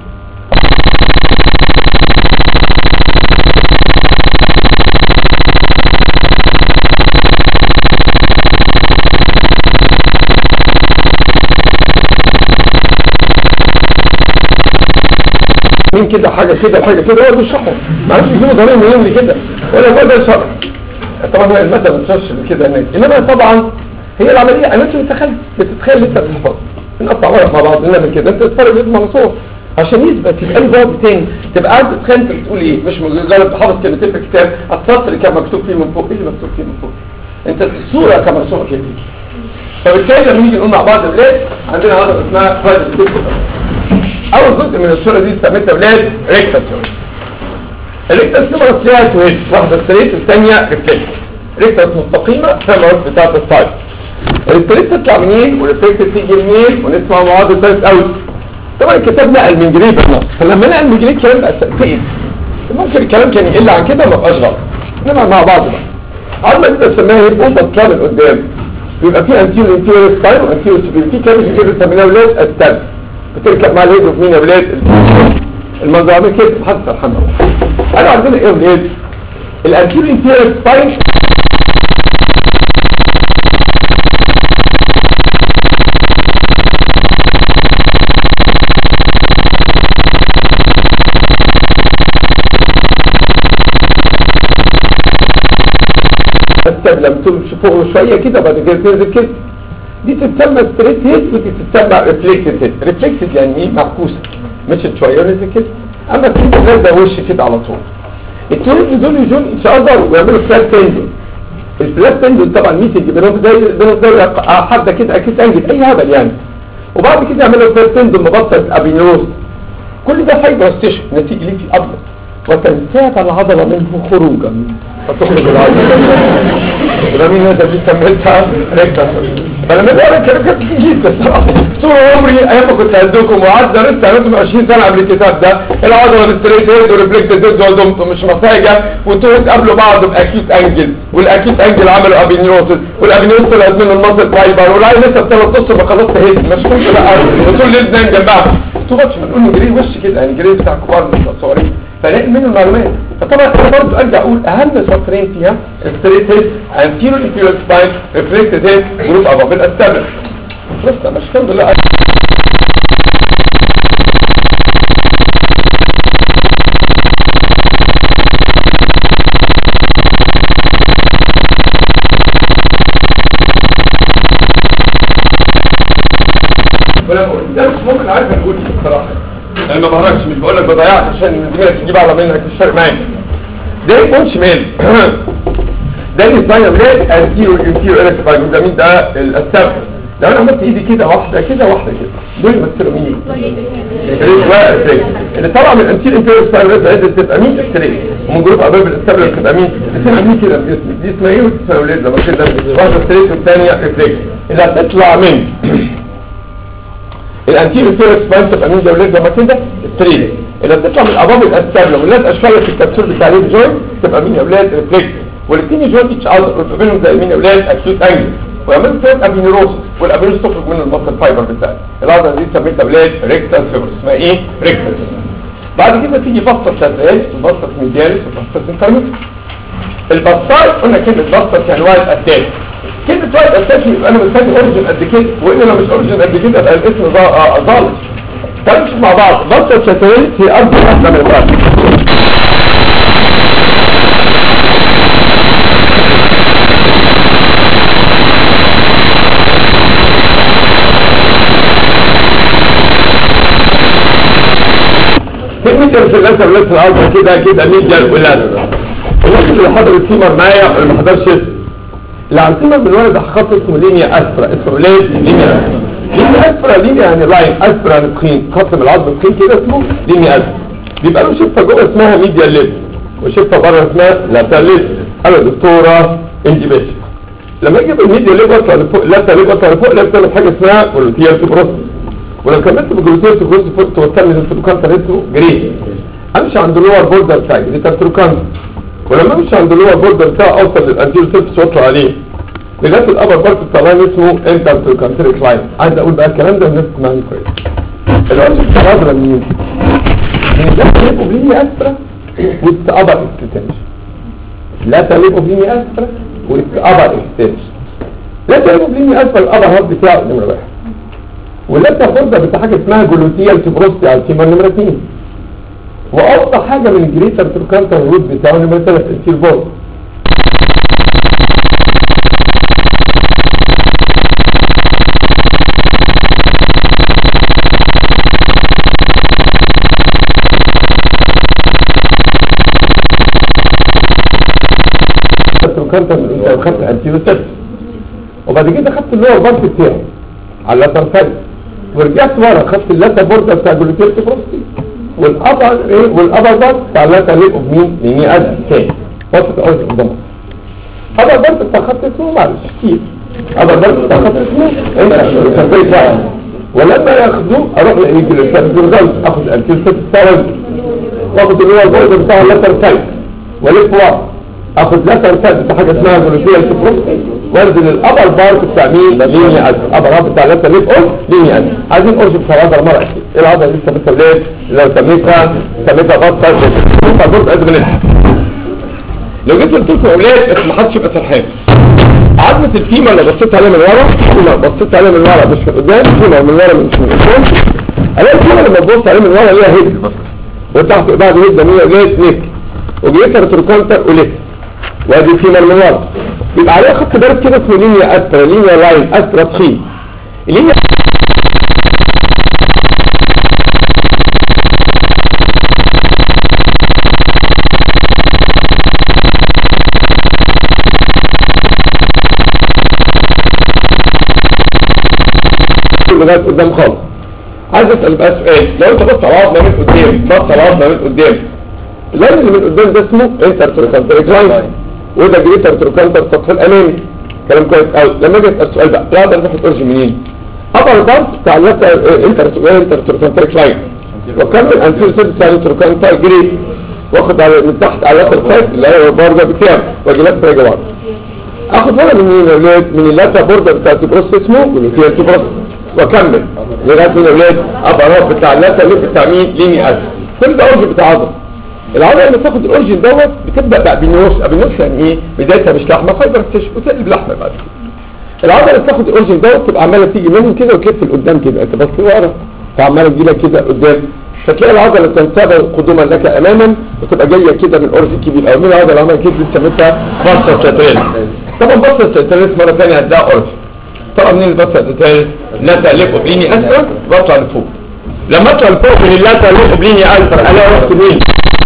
مين كده حاجة كده وحاجة كده هو بيشرحه ما عرفش يجيبوا ضمير منين اللي كده ولا هو ده الشرح طبعا هي المادة ما بتشرحش كده هناك انما طبعا هي العملية انا مش متخيل بتتخيل لسه بتحفظ نقطع ورق مع بعض انما كده انت تتفرج لازم على صور عشان يثبت يبقى له جواب تاني تبقى قاعد تتخيل انت بتقول ايه مش مجرد حافظ كلمتين في الكتاب السطر كان مكتوب فيه من فوق ايه اللي مكتوب فيه من فوق انت الصورة كان مرسومة كده فبالتالي لما نيجي نقول مع بعض بلاد عندنا عضله اسمها فايدر اول جزء من الصوره دي سميتها بلاد ريكتال سيمرس الريكتال سيمرس ليها تويت واحده ستريت والثانيه ريفلكت ريكتال مستقيمه سيمرس بتاعت السايد الستريت تطلع منين والريفلكت تيجي منين ونسمع مع بعض الثالث اوت طبعا الكتاب نقل من جريب النص فلما نقل من جريب الكلام بقى تقيل ممكن الكلام كان يقل عن كده ما بقاش غلط انما مع بعض بقى عظمه دي بنسميها هي بومبا طلع من قدام بيبقى في انتيور انتيور سباين وانتيور سبيل في كلمه كده بنسميها ولاد استاب بتركب مع الهيد وفي مين يا ولاد المنظر عامل كده محدث الحمد انا عندنا ايه يا ولاد الانتيور انتيور سباين لما تمشي فوق شويه كده بعد كده تنزل كده دي تتسمى ستريت هيد ودي تتسمى ريفلكتد هيد ريفلكتد يعني ايه معكوسه مشيت شويه ونزل كده اما الستريت هيد ده وش كده على طول التوينز دول يجون يتشقدر ويعملوا فلات تندون الفلات تندون طبعا ميتنج بينهم زي بينهم زي حد كده اكيد انجل اي هبل يعني وبعد كده يعملوا فلات تندون مبسط ابينوز كل ده فايبروستيشن نتيجه ليه في ابيض وتنسات العضله منه خروجا فتخرج العضله وده مين انت دي سميتها ريكتا فلما بقرا الكلام كانت جدا الصراحه طول عمري ايام ما كنت هدوكم وقعدت درست عملت 20 سنه قبل الكتاب ده العضله الستريت هيد وريفلكتد هيد ودمتم مش محتاجه وانتوا تقابلوا بعض باكيوت انجل والاكيوت انجل عملوا ابينيوسس والابينيوسس طلعت منه المصل فايبر والعين لسه بثلاث اشهر ما خلصت هيد مش كنت بقى وطول الليل نايم جنبها انتوا بقى بنقول جري وش كده يعني جري بتاع كبار مش صغيرين فلاقي منه المعلومات فطبعا انا برضه ارجع اقول اهم سطرين فيها ستريت هيد anterior inferior spine reflected head group above الاستابل خلصنا مش الحمد لله ولا بقول ده مش ممكن عارف نقول ايه بصراحه انا ما بهرجش مش بقول لك بضيعك عشان دماغك تجيب على منك مش فارق معايا ده يكون شمال ده الاسباين بلاد انتيرو انتيرو الاسباين ده مين ده الاستابل لو انا عملت ايدي كده واحده كده واحده كده دول يمثلوا مين اللي طالعه من الانتيرو انتيرو الاسباين بلاد دي تبقى مين ستريت ومن جروب اباب الاستابل بتبقى مين الاثنين عاملين كده بجسمك دي اسمها ايه ودي اسمها ولاد لما كده واحده ستريت والثانيه ريفلكس اللي هتطلع من الانتيرو انتيرو سباين تبقى مين ده ولاد لما كده ستريت اللي بتطلع من الاباب الاستابل واللازقه شويه في الكبسول بتاع الهيب جوينت تبقى مين يا اولاد ريفلكس والاثنين يجوين اتش اذر ما بينهم زي مين يا اولاد اكيوت انجل ويعملوا ثلاث ابينيروسس والابينيروس تخرج من المصل فايبر بتاعي العضله دي سميتها اولاد ريكتال فيبر اسمها ايه ريكتال بعد كده تيجي بسطه شغال وبسطه ميدياليس وبسطه انترميت البسطات قلنا كلمه بسطه يعني وايد اتاك كلمه وايد اتاك يبقى انا مستني اوريجن قد كده وان لو مش اوريجن قد كده يبقى الاسم ظالم تعالوا نشوف مع بعض بسطه شغال هي اكبر واحده من البعض كلمة الثلاثة ولاد الأرض كده كده ميديا ولاد الواحد اللي حضر التيمر معايا واللي ما حضرش اسمه اللي على التيمر من الولد خط اسمه لينيا أسفرا اسمه ولاد لينيا أسفرا لينيا أسفرا لينيا يعني لاين أسفرا يعني تخين خط من العظم تخين كده اسمه لينيا أسفرا بيبقى له شفة جوه اسمها ميديا ليب وشفة بره اسمها لاتال ليب أنا دكتورة انجي باشا لما اجيب الميديا ليب واطلع لفوق لاتال ليب واطلع لفوق لازم تعمل حاجة اسمها فولوتيال تبروست ولو كملت بجلوتير تخش فوق توصلني للتروكانتر اسمه جري امشي عند اللور بوردر بتاع جريتر تروكانتر ولما امشي عند اللور بوردر بتاع اوصل للانتيرو سيرفس واطلع عليه لغايه الابر بارت بتاع لاين اسمه انتر تروكانتريك لاين عايز اقول بقى الكلام ده الناس تسمعني كويس الوجه بتاع العضله منين؟ من ده تليبو بليني اسفرا وست ابر اكستنشن لا تليبو بليني اسفرا وست ابر اكستنشن لا تليبو بليني اسفرا الابر هارت بتاعه نمره واحد ولسه فرصة بحاجة اسمها جلوتيال تبروستي على الكيمر نمرة 2 وأوضح حاجة من الجريتر تروكانتر روت بتاعه نمرة 3 الكيل بورد تروكانتر انت خدت انتيرو سيرفس وبعد كده خدت اللور بارت بتاعه على اللاتر سايد ورجعت ورا خدت اللاتر بوردر بتاع جلوتيل تبروستي والابر ايه والابر بارت بتاع اللاتر ليب اوف مين ليني اد تاني وصلت اول قدامك ابر بارت بتاع خط اسمه معلش كتير ابر بارت بتاع خط اسمه انت كان واحد ولما ياخدوه اروح يجي للسيرفر اخد الكيلسات بتاعه واخد اللي هو البوردر بتاع اللاتر سايد والف ورا اخد لاتر سايد بتاع حاجه اسمها جلوتيل تبروستي وانزل الابر بارت بتاع مين ليني اد الابر بارت بتاع لسه ليف اوف ليني اد عايزين اورج بتاع العضله مره اكيد ايه العضله اللي لسه بتسميها لو سميتها سميتها بطه بطه بطه قد من لو جيت قلت لكم اولاد ما حدش يبقى سرحان عظمه الفيمر اللي بصيت عليها من ورا فيمر بصيت عليها من ورا مش من قدام فيمر من ورا مش من قدام الاقي الفيمر لما تبص عليه من ورا ليها هيد وتحت بعد هيد ده ليه نيك وجيتر تروكانتر وليك وادي فيمر من ورا بيبقى عليها خط بارد كده اسمه لينيا استرا لينيا لاين استرا تخين اللينيا لغايه قدام خالص عايز اسال بقى سؤال لو انت بص على عظمه من قدام بص على عظمه من قدام اللاين اللي من قدام ده اسمه انتر تروكانتريك لاين وده جريتر تروكانتر السطح الامامي كلام كويس قوي لما اجي اسال سؤال بقى العضله اللي تاخد اورج منين ابر بارت بتاع اللاتر انتر انتر تروكانتريك لاين وكمل انتير سيرفيس بتاع تروكانتر جريت واخد على من تحت على اللاتر سايد اللي هو البارده بتاعه واجي لاتر راجع ورا اخد ورا من مين يا اولاد من اللاتر بوردر بتاع التبروس اسمه جلوتيال تبروس واكمل لغايه من اولاد ابر بتاع اللاتر ليف بتاع مين ليني از كل ده اورج بتاع عضله العضله لما تاخد الاورجن دوت بتبدا بقى بالنوش بالنوش يعني ايه بدايتها مش لحمه فايبر تشف وتقلب لحمه بعد كده العضله اللي بتاخد الاورجن دوت تبقى عماله تيجي منهم كده وتلف لقدام كده انت بص ورا فعماله تجي لك كده قدام فتلاقي العضله تنتظر قدوما لك اماما وتبقى جايه كده من اورجن كبير او من العضله اللي عملت كده سميتها باستا ساتريس طبعا باستا ساتريس مره ثانيه هتلاقي اورجن طبعا منين الباستا ساتريس لا تالف اوبليني اسفل بطلع لفوق لما اطلع لفوق من لا تالف اوبليني اسفل الاقي رحت مين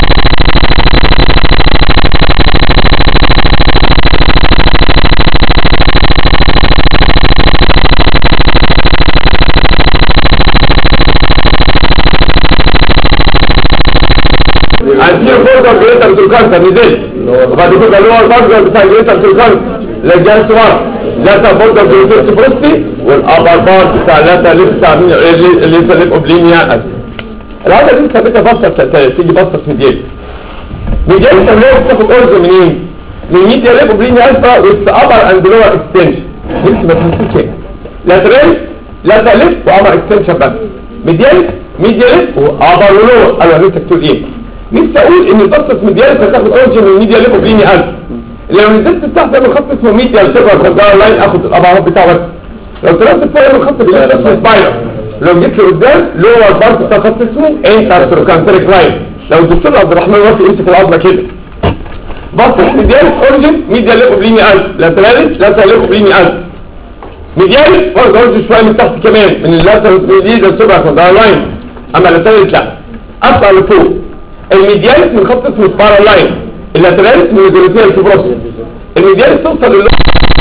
عندي فوق جريتر تركانتا نزلت وبعد كده اللي هو البرجر بتاع جريتر تركانتا رجعت ورا لاتا بوردر جريتر تبروستي والابر بارت بتاع لاتا ليف بتاع مين اللي انت ليف اوبلينيا العاده دي ثابته بسطه تيجي بسطه ميديال ميديال اللي هو بتاخد اورز منين الميديا ليب اوبليني الفا ويتس ابر اند لور اكستنشن نفسي ما تنسوش كده لاترال لاترال ليب وابر اكستنشن بس ميديال ميديا ليب وابر ولور انا نفسك تقول ايه نفسي اقول ان بصة ميديال هتاخد اوريجن من الميديا ليب اوبليني الفا لو نزلت تحت من خط اسمه ميديال تبقى كونتر لاين اخد الابعاد بتاعه بس لو طلعت فوق من خط بتاعه اسمه سبايرال لو جيت لقدام لور بارت بتاع خط اسمه انترتروكانتريك لاين لو الدكتور عبد الرحمن وافق يمسك العظمه كده بص ميديال اوريجن ميديال ليب اوبليني الف لاتراليس لاترال ليب اوبليني الف ميديال برضه اوريجن شويه من تحت كمان من اللاترال ميديال تبقى كونتر لاين اما لاتراليس لا اطلع لفوق الميدياليس من خط اسمه سبايرال لاين اللاتراليس من الجلوتيال فيبروسيس الميدياليس توصل لل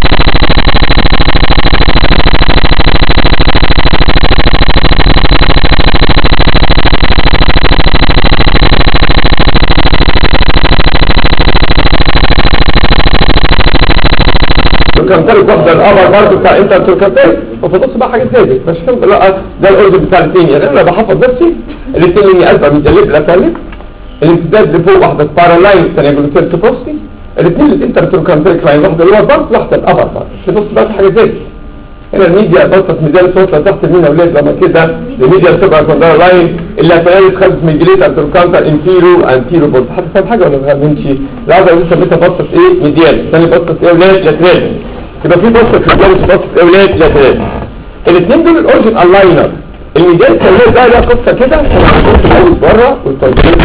تركنترك واخده الابر بارت بتاع انت تركنترك وفي النص بقى حاجه زي دي مش كده لا ده الاورج بتاع الاثنين يعني انا بحفظ نفسي الاثنين اللي قلبها ميدياليس لاتراليس الامتداد لفوق واحده سبايرال لاين الثانيه جلوتيال فيبروسيس الاثنين الانترتروكانتريك لاين واحده اللور بارت واحده الابر بارت في النص بقى حاجه زي دي هنا الميديا بسط ميديا توصل تحت مين اولاد لما كده الميديا بتبقى كوندر لاين اللاتراليس خلف ميجريت انتروكانتر انفيرو انتيرو بولت حد فاهم حاجه ولا ما فهمتش العضله دي سميتها بسط ايه ميديال الثاني بسط ايه اولاد لاترال يبقى في بسط ميديال بسط ايه اولاد لاترال الاثنين دول الاورجن اللاينر الميديال كان ده لها قصه كده كان عندهم خالص بره والتوجيه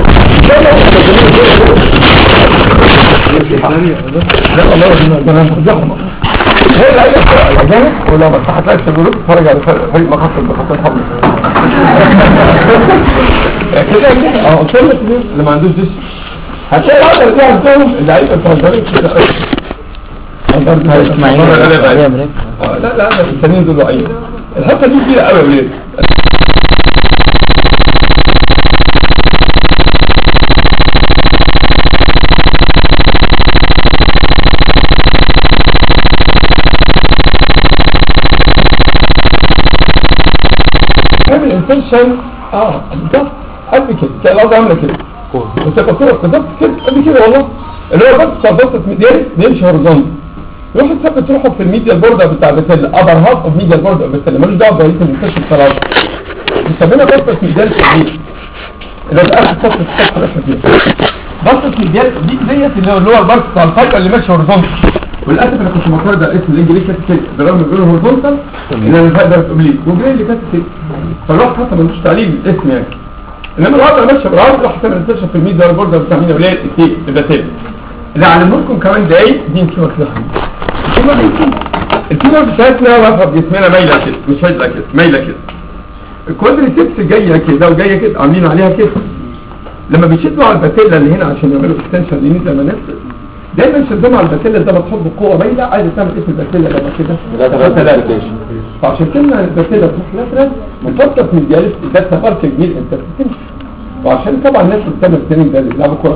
لا والله ده انا مرجعهم هي العيلة الأجانب ولو ما هتلاقي في الجروب اتفرج على فريق مخطط بخطط حمل كده كده اه قلت لك اللي ما عندوش دش هتلاقي العضلة دي عندهم اللعيبة بتاع الفريق كده لا لا لا الثانيين دول عيب الحته دي كبيره قوي يا ولاد تعمل انسرشن اه بالظبط قد كده كده الارض عامله كده وتبقى كده بالظبط كده قد كده والله اللي هو بس بتاع بسط ميديال بيمشي هورزونتال يروح يثبت روحه في الميديا البوردر بتاع بتل ابر هاف اوف ميديا البوردر بتل ملوش دعوه برئيس المستشفى الثلاثه بنسميها بسط ميديال تغيير اللي ده اخر سطر السطر الاخر فيها بسط ميديال دي ديت اللي هو اللي هو البارت بتاع الفايبر اللي ماشي هورزونتال وللاسف انا كنت مقرر ده الاسم الانجليزي كاتب كده بالرغم من انه هورزونتال ان انا الفايبر اوبليك وجاي اللي كاتب كده فالواحد حتى ملوش تعليم الاسم يعني انما الوضع ماشي بالعرض راح تعمل انتشر في الميديا البوردر بتاع مين اولاد التيك الباتيل اللي علمه لكم كمان دقايق دي نشوفها كده الكيمة دي الكيمة بتاعتنا واقفة بجسمنا مايلة كده مش هايلة كده مايلة كده الكوادريسبس جاية كده وجاية كده عاملين عليها كده لما بيشدوا على الباتيلا اللي هنا عشان يعملوا اكستنشن لمين زي ما نفسه دايما شدهم على الباتيلا ده بتحط بقوة مايلة عايز تعمل اسم الباتيلا لما كده لاترال فعشان كده الباتيلا تروح لاترال مفضل من الدياليس ده سفر كبير انت بتمشي وعشان طبعا الناس اللي بتعمل التريننج ده اللي بيلعبوا كوره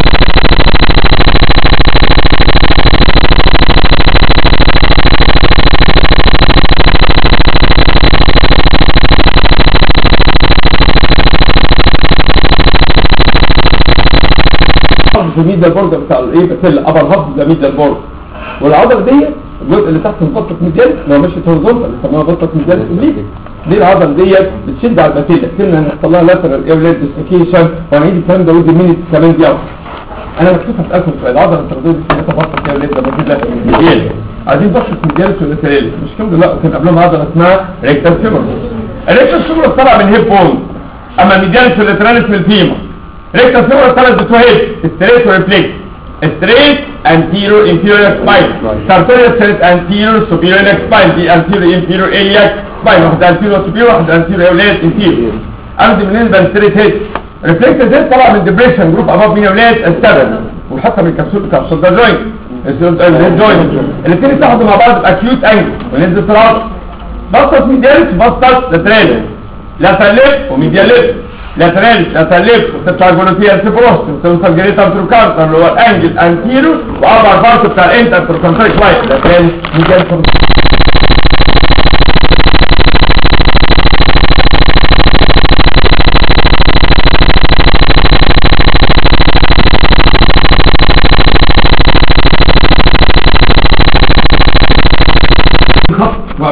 في ميديا البورد بتاع الايه بتل ابر هاب ده ميديا البورد والعضله دي الجزء اللي تحت مخطط ميديال لو مشيت هورزونتال بيسموها خطه ميديال اوبليك دي العضله ديت بتشد على الباتيلا كنا هنحصل لها لاترال ايرليت ديسلوكيشن وهنعيد الكلام ده ودي مينيت كمان دي اكتر انا مكتوب هسالكم سؤال العضله التردديه دي اسمها بطه ايرليت ده ميديال ميديال عايزين بطه ميديال ولا تيريال مش كده لا كان قبلها عضله اسمها ريكتال فيمور الريكتال فيمور طلع من هيب بون اما ميديال سوليتراليس من الفيمور ريكتال فيمور طلع بتو هيب ستريت وريفليكس straight anterior inferior spine sartorial straight anterior superior neck spine دي anterior inferior iliac spine واحدة anterior superior واحدة anterior اولاد inferior امضي منين ده straight head reflector head طلع من depression group above مين اولاد السبب وحتى من الكبسول بتاع الشولدر جوينت الهيد جوينت الاثنين اتحدوا مع بعض باكيوت انجل وننزل صراط بسط ميديالس بسط لاتراليس لاترال ليف وميديال ليف لاتراليس لاترال ليف وتطلع جلوتيال سيبروست وتوصل جريتر تروكانتر اللي هو الانجل انتيرو وابر بارت بتاع الانتر تروكانتريك لايت لاتراليس ميديال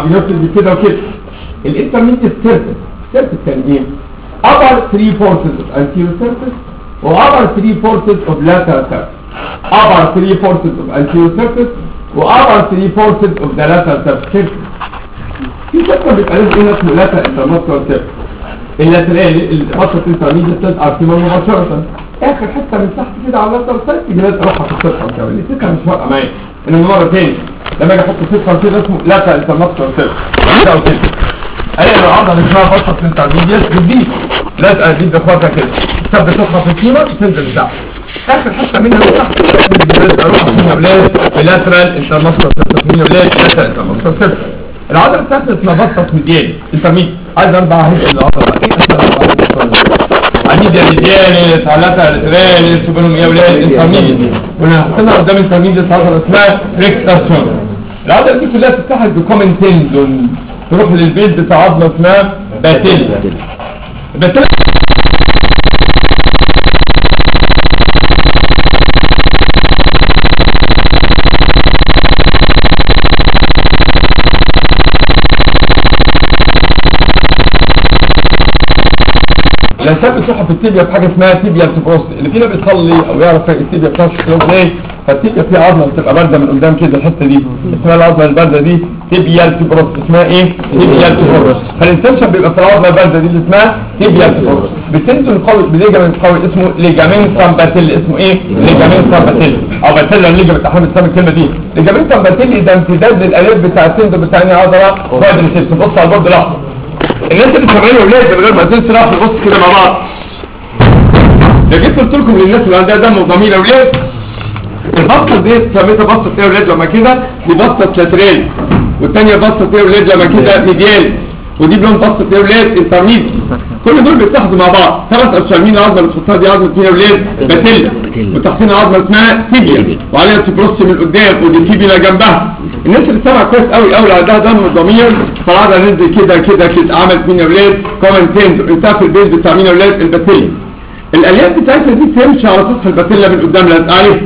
بينفذ كده وكده الانترميديت سيرفيس سيرفيس كان ايه upper three forces of anterior surface و upper three forces of lateral surface upper three forces of anterior surface و upper three forces of the lateral surface في سيرفيس بيبقى لازم ايه اسمه lateral intermuscular surface اللاترال البطة الانترميديت سيل ارتيما مباشرة اخر حتة من تحت كده على اللاترال سايد تيجي لازم اروح في الصفحة كمان الفكرة مش فارقة معايا انما مرة تاني لما اجي احط صفحة كده اسمه لاترال انترماسكولار سيل كده وكده اي العضلة اللي اسمها بطة الانترميديت بتزيد لازقة دي باخواتها كده تبدا تطلع في الكيمة وتنزل لتحت اخر حتة منها من تحت لازم اروح فيها يا ولاد في لاترال انترماسكولار سيل يا ولاد لاترال انترماسكولار سيل العضلة الثالثة اسمها بطة ميديان انترميديت عايز اربع هيك العضلة ايه اسمها عديد الرجال ثلاثة رجال وبينهم يا ولاد انترميديت قلنا حطينا قدام انترميديت عضلة اسمها ريكتاسون العضلة دي كلها تتحد بكومن تندون تروح للبيت بتاع عضلة اسمها باتيلا باتيلا الانسان بيصحى في التيبيا بحاجه اسمها تيبيا تبروس اللي فينا بيصلي او يعرف التيبيا بتاعته شكلها ازاي فالتيبيا فيها عظمه بتبقى بارده من قدام كده الحته دي اسمها العظمه البارده دي تيبيا تبروس اسمها ايه تيبيا تبروس فالانتنشن بيبقى في العظمه البارده دي اللي اسمها تيبيا تبروس بتنزل قوي بليجامنت قوي اسمه ليجامنت سامباتيل اسمه ايه ليجامنت سامباتيل او باتيلا الليجامنت احنا بنسمي الكلمه دي ليجامنت سامباتيل ده امتداد للاليف بتاع التندو بتاع انهي عضله كوادريسيبس بص على البورد لحظه الناس اللي سامعين يا ولاد من غير ما تنسوا راح نبص كده مع بعض ده جيت قلت لكم للناس اللي عندها دم وضمير يا ولاد البطه دي سميتها بطه ايه يا ولاد لما كده دي بطه لاترال والثانيه بطه ايه يا ولاد لما كده ميديال ودي بلون بطه ايه يا ولاد انترميد كل دول بيتحدوا مع بعض ثلاث اشهر مين العظمه اللي تحطها دي عظمه مين يا ولاد باتيلا وتحتنا عظمه اسمها تيبيا وعليها تبروس من قدام ودي تيبيا جنبها الناس اللي سمع كويس قوي قوي اللي عندها دم ضمير فالعضله نزل كده كده كده عملت مين يا ولاد كومن تندو انتهى في البيز بتاع مين يا ولاد الباتيلا الالياف بتاعتها دي تمشي على سطح الباتيلا من قدام لازقه عليه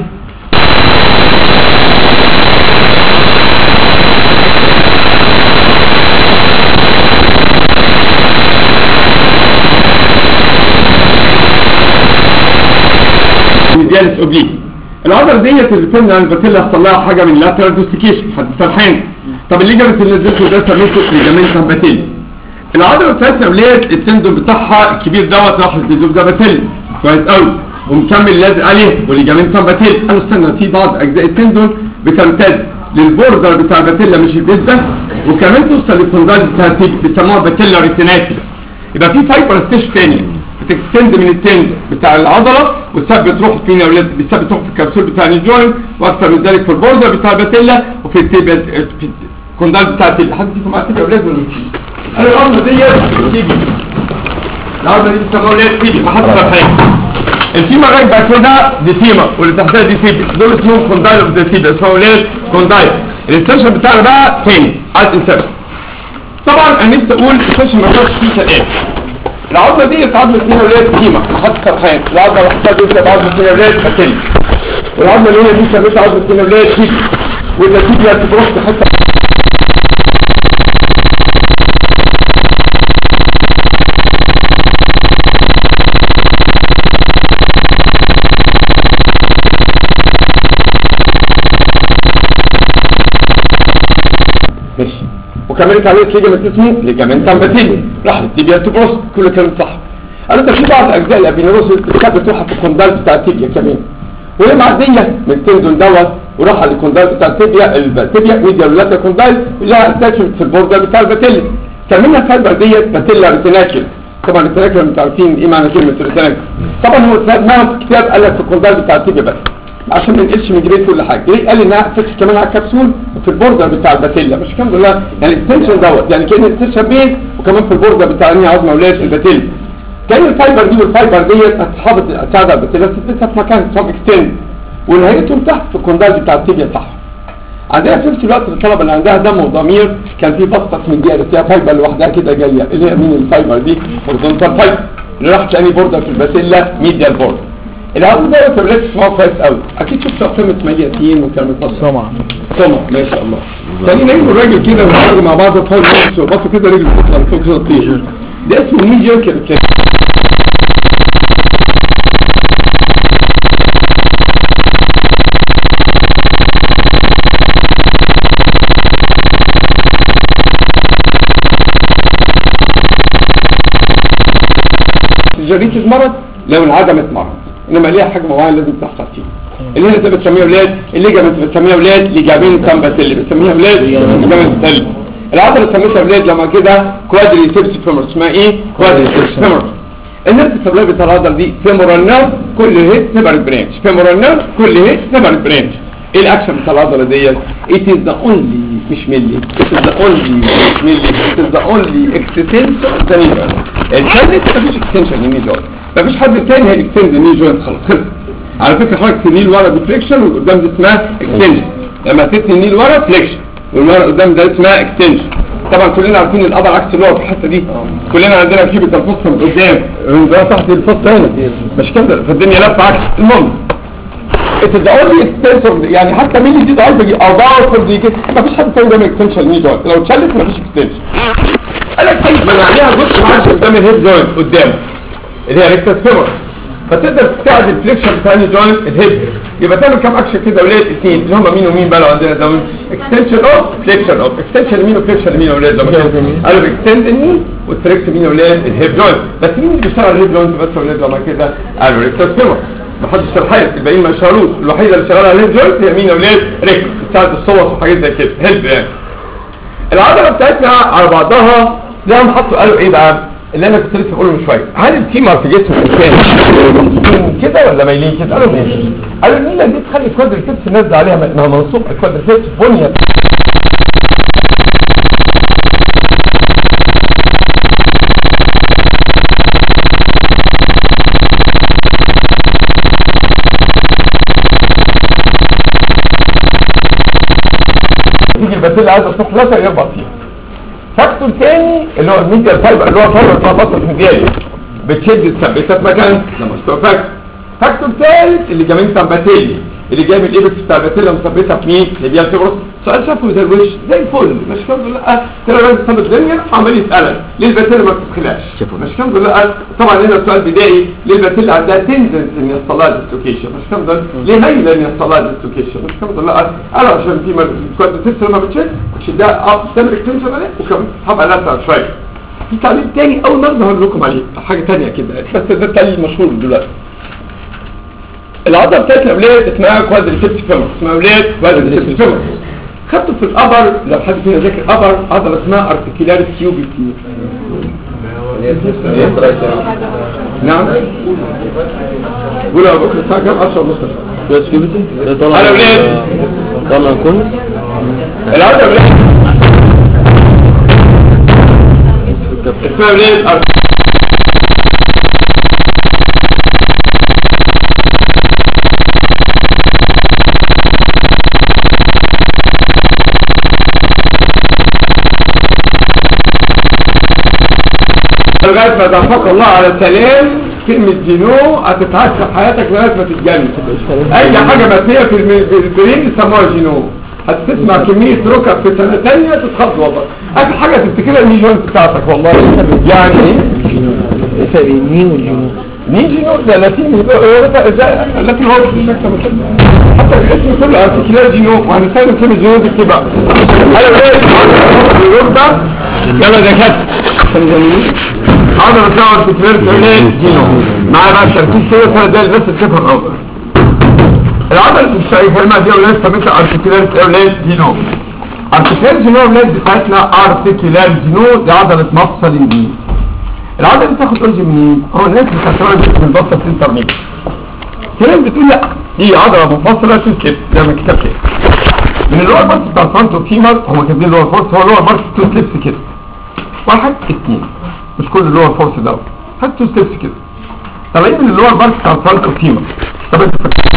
ميديالس اوبليك العضله ديت اللي فهمنا عن الباتيلا حصل لها حاجه من لاترال دوستيكيشن حد سرحان طب الليجامنت اللي نزلته ده سميته ليجامنت باتيلا العضله الثالثه ولاد التندون بتاعها الكبير دوت راح للديزوب ده باتيلا كويس قوي ومكمل لازق عليه وليجامنت باتيلا انا استنى في بعض اجزاء التندون بتمتد للبوردر بتاع الباتيلا مش البيز ده وكمان توصل للكوندال بتاع التيب بيسموها باتيلا ريتيناتي يبقى في فايبر ستيش ثانيه بتكستند من التند بتاع العضله وتثبت روح فين يا اولاد بتثبت روح في الكبسول بتاع الجوينت واكثر من ذلك في البوردر بتاع الباتيلا وفي التيب في الكوندال بتاع التيب حد فيكم معاه تيب يا اولاد ولا مش انا العضله ديت تيجي العضله دي بتسموها اولاد تيجي ما حدش عارف حاجه الفيما راكبه كده دي فيما واللي تحتها دي تيب دول اسمهم كوندايل اوف ذا تيب اسمهم اولاد كوندايل الاستنشن بتاعنا بقى تاني عايز انسبت طبعا انا نفسي اقول الاستنشن ما كانش فيه كالاتي العظمه دي عظمه اثنين ولاد قيمه محط سرحان العظمه الوحيده دي كانت عظمه اثنين ولاد بكل والعظمه اللي هنا دي سميتها عظمه اثنين ولاد تيجي والنتيجه تبص حته ماشي وكملت عليه ليجامنت اسمه ليجامنت امباتيلي راح للتيبيا تبروس كل كلام صح انا ده في بعض اجزاء الابينوروس كانت بتروح في الكوندال بتاع التيبيا كمان وهي معديه من التندون دوت وراح للكوندال بتاع التيبيا التيبيا ميديا ولاتا كوندال لها اتاتشمنت في البوردر بتاع الباتيلي سمينا الفايبر ديت باتيلا ريتيناكل طبعا الريتيناكل انتوا عارفين ايه معنى كلمه ريتيناكل طبعا هو سماها في كتاب قال لك في الكوندال بتاع التيبيا بس عشان ما نقلش من جريد كل حاجه جريد قال انها فتح كمان على الكبسول وفي البوردر بتاع الباتيلا مش الكلام ده يعني الاكستنشن دوت يعني كان الاكستنشن بين وكمان في البوردر بتاع انهي عظمه ولاد الباتيلا كان الفايبر دي والفايبر ديت هتحافظ تساعد على الباتيلا تثبتها في مكان سب اكستند ونهايتهم تحت في الكوندال بتاع التيبيا تحت عندنا في نفس الوقت الطلبه اللي عندها دم وضمير كان في بسطه من دي فيها فايبر لوحدها كده جايه اللي هي مين الفايبر دي هورزونتال فايبر اللي راح تاني بوردر في الباتيلا ميديال بوردر العظم ده ما تبلاش تسمعه كويس قوي اكيد شفت افلام اسمها ياسين وكلام فضل سمع سمع ما شاء الله تاني نايم الراجل كده ونخرج مع بعض في حول نفسه وبصوا كده رجله بتطلع لفوق كده تطير ده اسمه ني جيرك ريفلكس جريت مرض لو انعدمت مرض انما ليها حاجه معينه لازم تحصل فيه اللي انت بتسميها اولاد الليجامنت بتسميها اولاد ليجامنت تامباتيلي بتسميها اولاد ليجامنت تل العضله سميتها اولاد لما كده كوادريسيبس فيمور اسمها ايه كوادريسيبس فيمور النرف السبلاي بتاع العضله دي فيمورال نيرف كل هيد سيبرت برانش فيمورال نيرف كل هيد سيبرت برانش ايه الاكشن بتاع العضله ديت it is the only مش ملي it is the only مش ملي it is the only extension of the knee joint الثالث مفيش extension للني جوينت مفيش حد تاني هيكستند الني جوينت خلاص خلص على فكره حركه الني لورا دي فليكشن والقدام دي اسمها اكستنشن لما تتني الني لورا فليكشن والورا قدام ده اسمها اكستنشن طبعا كلنا عارفين القبر عكس اللور في الحته دي كلنا عندنا كيبه الفص من قدام ده تحت الفص هنا مش كده فالدنيا لفه عكس المهم it is the only extensor يعني حتى مين اللي دي ضعيفه دي او ضعف دي كده مفيش حد تاني بيعمل اكستنشن ني جوينت لو اتشلت مفيش اكستنشن قال لك طيب ما انا عليها جزء معاش قدام الهيد جوينت قدامه اللي هي ريكتس فيمور فتقدر تساعد الفليكشن بتاع الجوينت الهيد يبقى تعمل كام اكشن كده ولاد اثنين اللي هم مين ومين بقى لو عندنا داون اكستنشن اوف فليكشن اوف اكستنشن لمين وفليكشن لمين يا ولاد لما كده قالوا اكستند الني وتريكت مين يا ولاد الهيب جوينت بس مين اللي بيشتغل الهيب جوينت بس يا ولاد لما كده قالوا ريكتس فيمور ما حدش شرحها الباقيين ما يشتغلوش الوحيده اللي شغاله على الهيب جوينت هي مين يا ولاد ريكتس بتساعد الصوص وحاجات زي كده هيلب يعني العضله بتاعتنا على بعضها لهم حطوا قالوا ايه بقى اللي انا كنت لسه بقوله من شويه هل الفيمر في جسم الانسان ممكن كده ولا مايلين كده قالوا ماشي قالوا الميله دي تخلي الكوادريسبس نازله عليها انها منصوب الكوادريسبس بنيه تيجي الباسيلا عايزه تروح لسه يربط فيها فاكتور تاني اللي هو الميديال فايبر اللي هو فايبر بتاع بطل ميديالي بتشد الثبتات مكان لما اشتغل فاكتور فاكتور ثالث اللي جاي من باتيلي اللي جاي من الايبكس بتاع الباتيلا مثبتها في مين اللي بيعمل فيبروس سؤال شافه زي الوش زي الفل مش كده لا ترى لازم تصل الدنيا عمال يسالك ليه الباتيلا ما بتتخلعش شافه. مش كده لا طبعا هنا السؤال بدائي ليه الباتيلا عندها تندنس ان يحصل لها ديستوكيشن مش كده ليه مايله ان يحصل لها ديستوكيشن مش كده لا قالوا عشان في كوادريسبس لما بتشد تشدها اب تعمل اكستنشن عليه وكمان تسحبها لسه شويه في تعليم تاني اول مره هقول لكم عليه حاجه تانية كده بس ده التعليم المشهور دلوقتي العضله بتاعت الاولاد اسمها كوادريسبس فيمور اسمها اولاد كوادريسبس فيمور خدته في الابر لو حد فينا ذاكر ابر عضله اسمها ارتكيلاريس كيوبيتي نعم قول يا ابو بكر الساعه كام 10 ونص بس كيبتي ده طالع أنا ولاد. طالع كونس العضله اولاد اسمها اولاد أرت- لغايه ما توفق الله على السلام كلمة جينو هتتعشى في حياتك لغايه ما تتجنن اي حاجة مبنية في الم- في البرين يسموها جينو هتسمع كمية ركب في سنة تانية تتخض والله اخر حاجة تفتكرها الني جوينت بتاعتك والله يعني ايه فرق الني والجنوب نيجي نقول ده لاتيني لكن هو مش مكتب كده حتى الاسم كله ارتكلار جينو وهنستخدم كلمة جينو دي كده انا بقيت الجينو ده يلا ده كده هذا بتاع ارتكلار جينو معايا بقى التركيز كده سنة ده الناس تفهم اول العضلة اللي مش هيفهمها دي اولاد سميتها ارتكلار اولاد جينو ارتكلار جينو اولاد بتاعتنا ارتكلار جينو دي عضلة مفصل اليمين العضله دي تاخد اورج منين هو الناس بتعتبرها من البطه سنتر مين في ناس بتقول لا دي عضله منفصله تو سليب زي ما الكتاب كده من اللور بارت بتاع الفرونت فيمر هم كاتبين اللور فورس هو اللور بارت تو سليبس كده واحد اثنين مش كل اللور فورس ده هات تو سليبس كده طالعين من اللور بارت بتاع الفرونت فيمر طب انت فاكر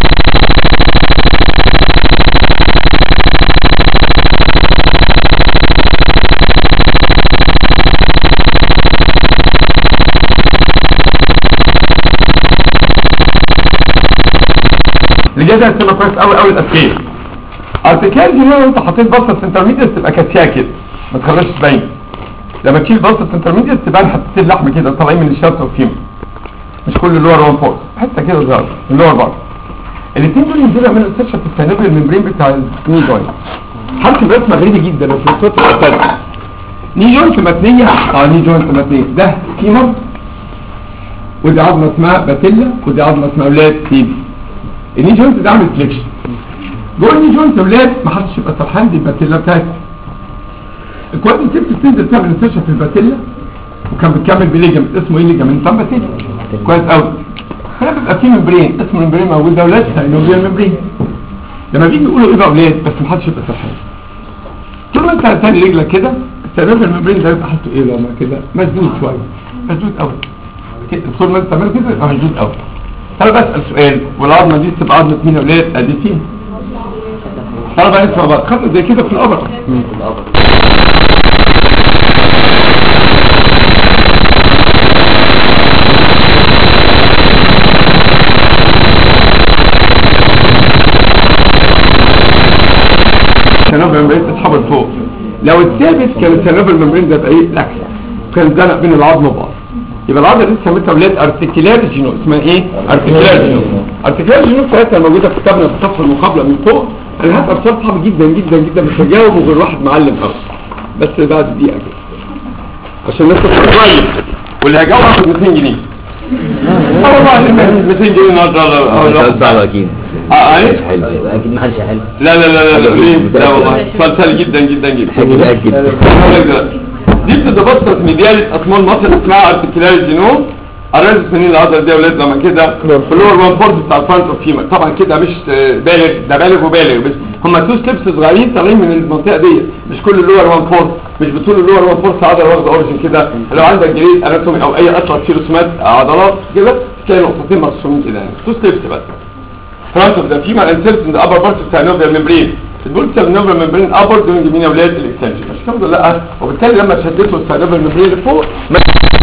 ميدياتا هتبقى كويس قوي قوي الاسكيل ارتكال دي لو انت حطيت بصه انترميديت تبقى كاسيه كده ما تخليش تبين لما تشيل بصه انترميديت تبان حتتين لحم كده طالعين من الشافت والفيم مش كل اللور وان فورس حته كده صغيره اللور بار الاثنين دول ينزلوا يعملوا انسرشن في السينوبيال الممبرين بتاع الني جوينت حركه رسمه غريبه جدا في الصوت الاساسي ني جوينت متنيه اه ني جوينت متنيه ده فيمر ودي عظمه اسمها باتيلا ودي عظمه اسمها اولاد تيبي الني جوينت ده عامل فليكشن جوه الني جوينت يا اولاد ما حدش يبقى سرحان دي الباتيلا بتاعتي الكوادريسيبس بتنزل تعمل انسرشن في الباتيلا وكان بتكمل بليجمنت اسمه ايه ليجمنت طب باتيلا كويس قوي هنا بيبقى في ممبرين اسمه الممبرين موجود ده اولاد ساينوفيال ممبرين لما بيجي يقولوا ايه بقى اولاد بس ما حدش يبقى سرحان طول ما انت هتاني رجلك كده السينوفيال ممبرين ده يبقى حاسه ايه لما كده مسدود شويه مسدود قوي كده طول ما انت عمال كده يبقى مسدود قوي انا بسال سؤال والعظمه دي تبقى عظمه مين يا اولاد ادي فين طلب بقى نسمع بقى خطوه زي كده في القبر السينوفيال ممبرين تسحب لفوق لو اتثابت كان السينوفيال ممبرين ده يبقى ايه لاكس كان زنق بين العظم وبعض يبقى العضله دي سميتها ولاد ارتكيلار جينو اسمها ايه ارتكيلار جينو ارتكيلار جينو بتاعتها موجوده في كتابنا في الصفحه المقابله من فوق انا هسال سؤال صعب جدا جدا جدا مش هجاوبه غير واحد معلم قوي بس بعد دقيقه كده عشان الناس تفهم كويس واللي هيجاوب هاخد 200 جنيه اه والله 200 جنيه النهارده سؤال صعب اكيد اه ايه حلو اكيد ما حدش هيحل لا لا لا لا لا ليه؟ لا والله سؤال سهل جدا جدا جدا متاكد دي بتتبسط ميديالة اسمال مصر اسمها ارتكيلار جينوم الرئيس منين العضله دي يا اولاد لما كده في اللور وان فورد بتاع الفرونت اوف فيمر طبعا كده مش آه، بالغ ده بالغ وبالغ بس هما تو سليبس صغيرين طالعين من المنطقه دي مش كل اللور وان فورد مش بطول اللور وان فورد عضله واخده اوريجن كده لو عندك جريد اناتومي او اي اطلس في رسومات عضلات كده تلاقي نقطتين مرسومين كده يعني تو سليبس بس front of the femur and cells in the upper part of synovial membrane البول synovial membrane upper during مين يا ولاد الاكستنشن مش الحمد لله وبالتالي لما شديته السينوفيال membrane لفوق ما-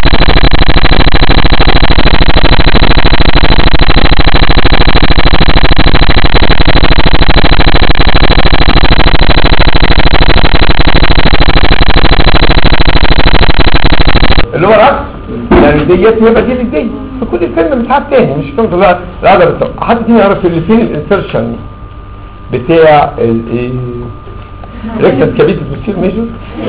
اللي هو رأس يعني ديت يبقى دي دي فكل فيلم مش عارف تاني مش فهمت لا لا ده بس حد تاني يعرف اللي فين الانسرشن بتاع الايه ريكتس كابيتس بتصير ميجور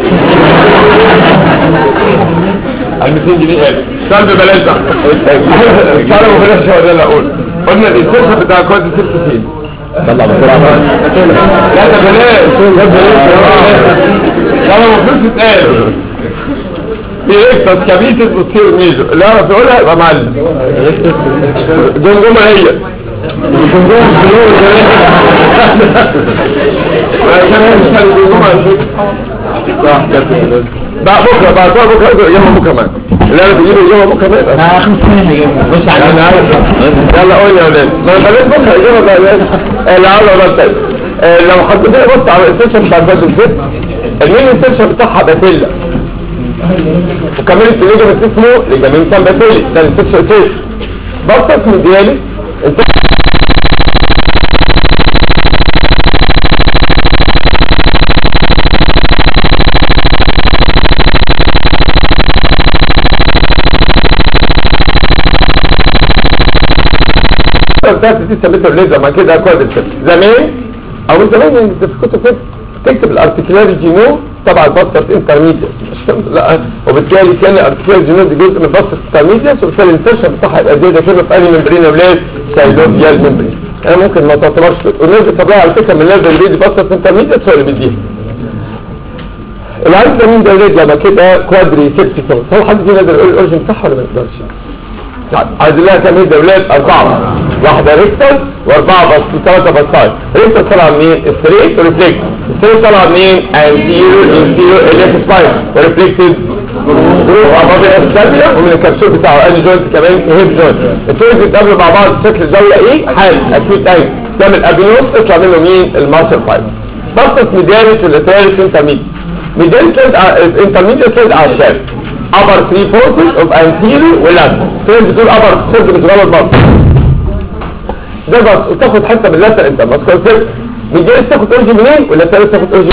ال 200 جنيه قال سؤال ببلاش ده سؤال ببلاش هو ده اللي اقول قلنا الانسرشن بتاع كويس ست فين طلع بسرعه لا ده بلاش ده بلاش لا ما المفروض تتقال في ريكتس كابيتس بتصير ميجور اللي يعرف يقولها يبقى معلم جمجمه هي جمجمه بقى بكره بقى بكره بكره يوم بكره معاك اللي انا بجيبه يوم بكره معاك انا خمس سنين هجيبه بص على انا عارف يلا قول يا ولاد ما انا بلاش بكره يجيبها بقى اللي عاوز ولا بتاع لو حطيت بص على السيشن بتاع الفاتو الست المين السيشن بتاعها باتيلا وكمان الليجمنت اسمه ليجمنت باتيلي ده السيشن سيش بصت مديالي بتاعت دي سميتها الليزر ما كده كويس زمان او من زمان انت في كتب كده تكتب الارتكلاري جينوم تبع الباسترز انترميديت مش فهمت لا وبالتالي كان الارتكلاري جينوم دي جزء من الباسترز انترميديت وبالتالي الانسرشن بتاعها يبقى زي ده كده في انهي ممبرين يا ولاد سايلوفيال ممبرين انا ممكن ما تعتبرش والناس بتطلع على فكره من ليفل دي باسترز انترميديت هو اللي بيديها العيب ده مين ده يا ولاد لما كده كوادري سيبتيكوس هل حد فينا يقدر يقول الاوريجن صح ولا ما يقدرش؟ عايز لها كام هيد اولاد اربعه واحده ريكتال واربعه بس ثلاثه بسايد ريكتال طالعه منين ستريت وريفلكت ستريت طالعه منين انتيريور انتيريور اليك سباين وريفلكتد جروب اباف الاسابيا ومن الكبسول بتاعه اني جوينت كمان هيب جوينت التوينت بيتقابلوا مع بعض بشكل زاويه ايه حال اكيد اي تعمل ابينوس تطلع منه مين الماسل فايبر بسط ميديالس والاترالس انترميديت ميديالس انترميديت على الشارع upper three forces of anterior ولاتر فين بتقول upper force مش غلط برضه ده بس وتاخد حته من اللاتر انت ماسكه سيب من جاي تاخد اورجن منين ولا تالت تاخد اورجن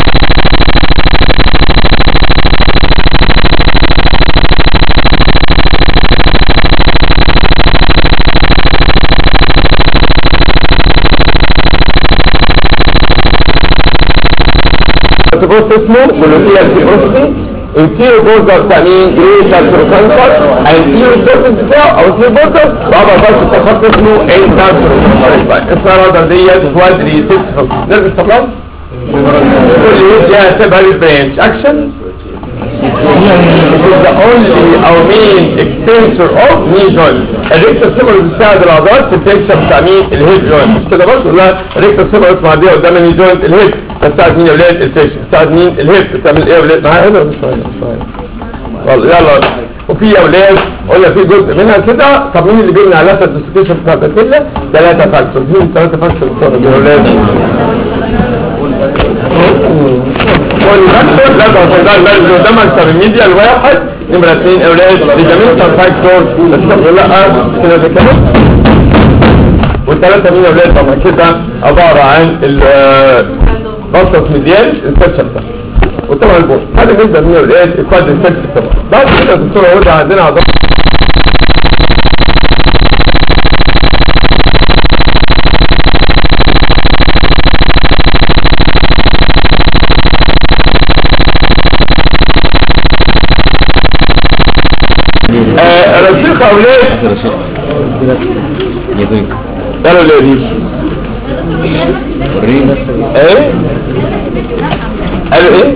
بص اسمه مولوكيال سيبروستي انتيرو بوردر بتاع مين؟ جريشال سيروكانسر انتيرو سيرفيس بتاعه او انتيرو بوردر بابا بس تخط اسمه اين كانسر اسمها الرادر ديت كوادري سيستم نرجع سبلاي كل يديها سيبها برانش اكشن is the only او main extensor of knee joint الريكتر سيبر بتساعد العضلات في التنشن بتاع مين الهيد جوينت مش كده برضه لا الريكتر سيبر اسمها دي قدام الني جوينت الهيد بتساعد مين يا ولاد التنشن بتساعد مين الهيد بتعمل ايه يا ولاد معايا هنا مش معايا مش معايا والله يلا وفي يا ولاد قلنا في جزء منها كده طب مين اللي بيبني على الديستريبيوشن بتاع البكتيريا ثلاثه فاكتورز مين الثلاثه فاكتورز يا ولاد والفاكتور لا ده ده قدامك ترميديال واحد نمرة اثنين اولاد لجميع فاكتور بس لا كده ده كده والثلاثة مين اولاد طبعا كده عبارة عن البطس ميديال انسرشن وطبعا البوست هذا بالنسبة مين اولاد الكواد انسرشن طبعا بعد كده الدكتورة وضع عندنا عضلات رشيق اولاد يدوين قالوا ليه دي ورينا ايه قالوا ايه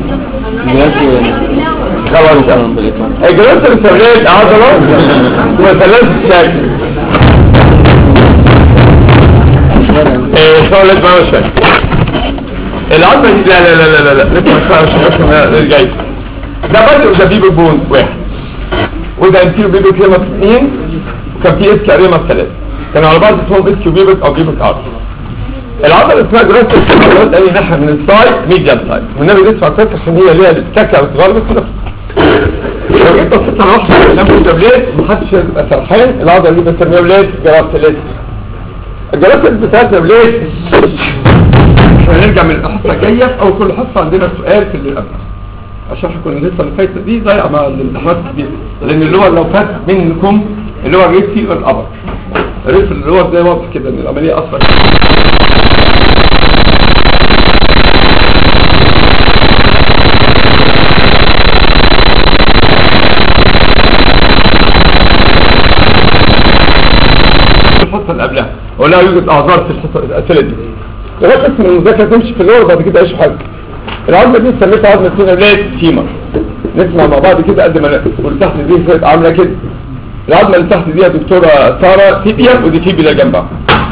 خلاص الجلوس السرية عضلة وثلاث شكل ايه خالد ما هو شكل العظمة دي لا لا لا لا لا لسه مش فاهم شكل الجاي ده بدء ده بيبي بون واحد وده انتيرو بيبي كريمة اثنين وكان في اس كريمة ثلاثة كانوا على بعض اسمهم اس كيو بيبك او بيبك ارض العضلة اسمها جراس الكريمة اي ناحية من السايد ميديال سايد والنبي بيسمع كويس عشان هي ليها التكة بتغير بس كده لو جيت بصيت على واحدة من الأمر الجبلات محدش يبقى سرحان العضلة دي بنسميها ولاد جراس الاسم الجراس بتاعتنا ولاد احنا نرجع من الحصة الجاية في أول كل حصة عندنا سؤال في اللي قبل عشان احنا كنا لسه اللي فاتت دي ضايعة مع الامتحانات الكبيرة لأن اللي هو لو فات منكم اللي هو الريت فيه الأبر الريت اللي هو زي واضح كده إن العملية أصلا الحصة اللي قبلها ولا يوجد أعذار في الحصة الأسئلة دي لغاية بس من المذاكرة تمشي في الأول بعد كده عيش حاجة العظمة دي سميتها عظمة فينا ولاد فيمر نسمع مع بعض كده قد ما نقدر واللي تحت دي شوية عاملة كده العظمة اللي تحت دي يا دكتورة سارة تيبيا ودي تيبيا جنبها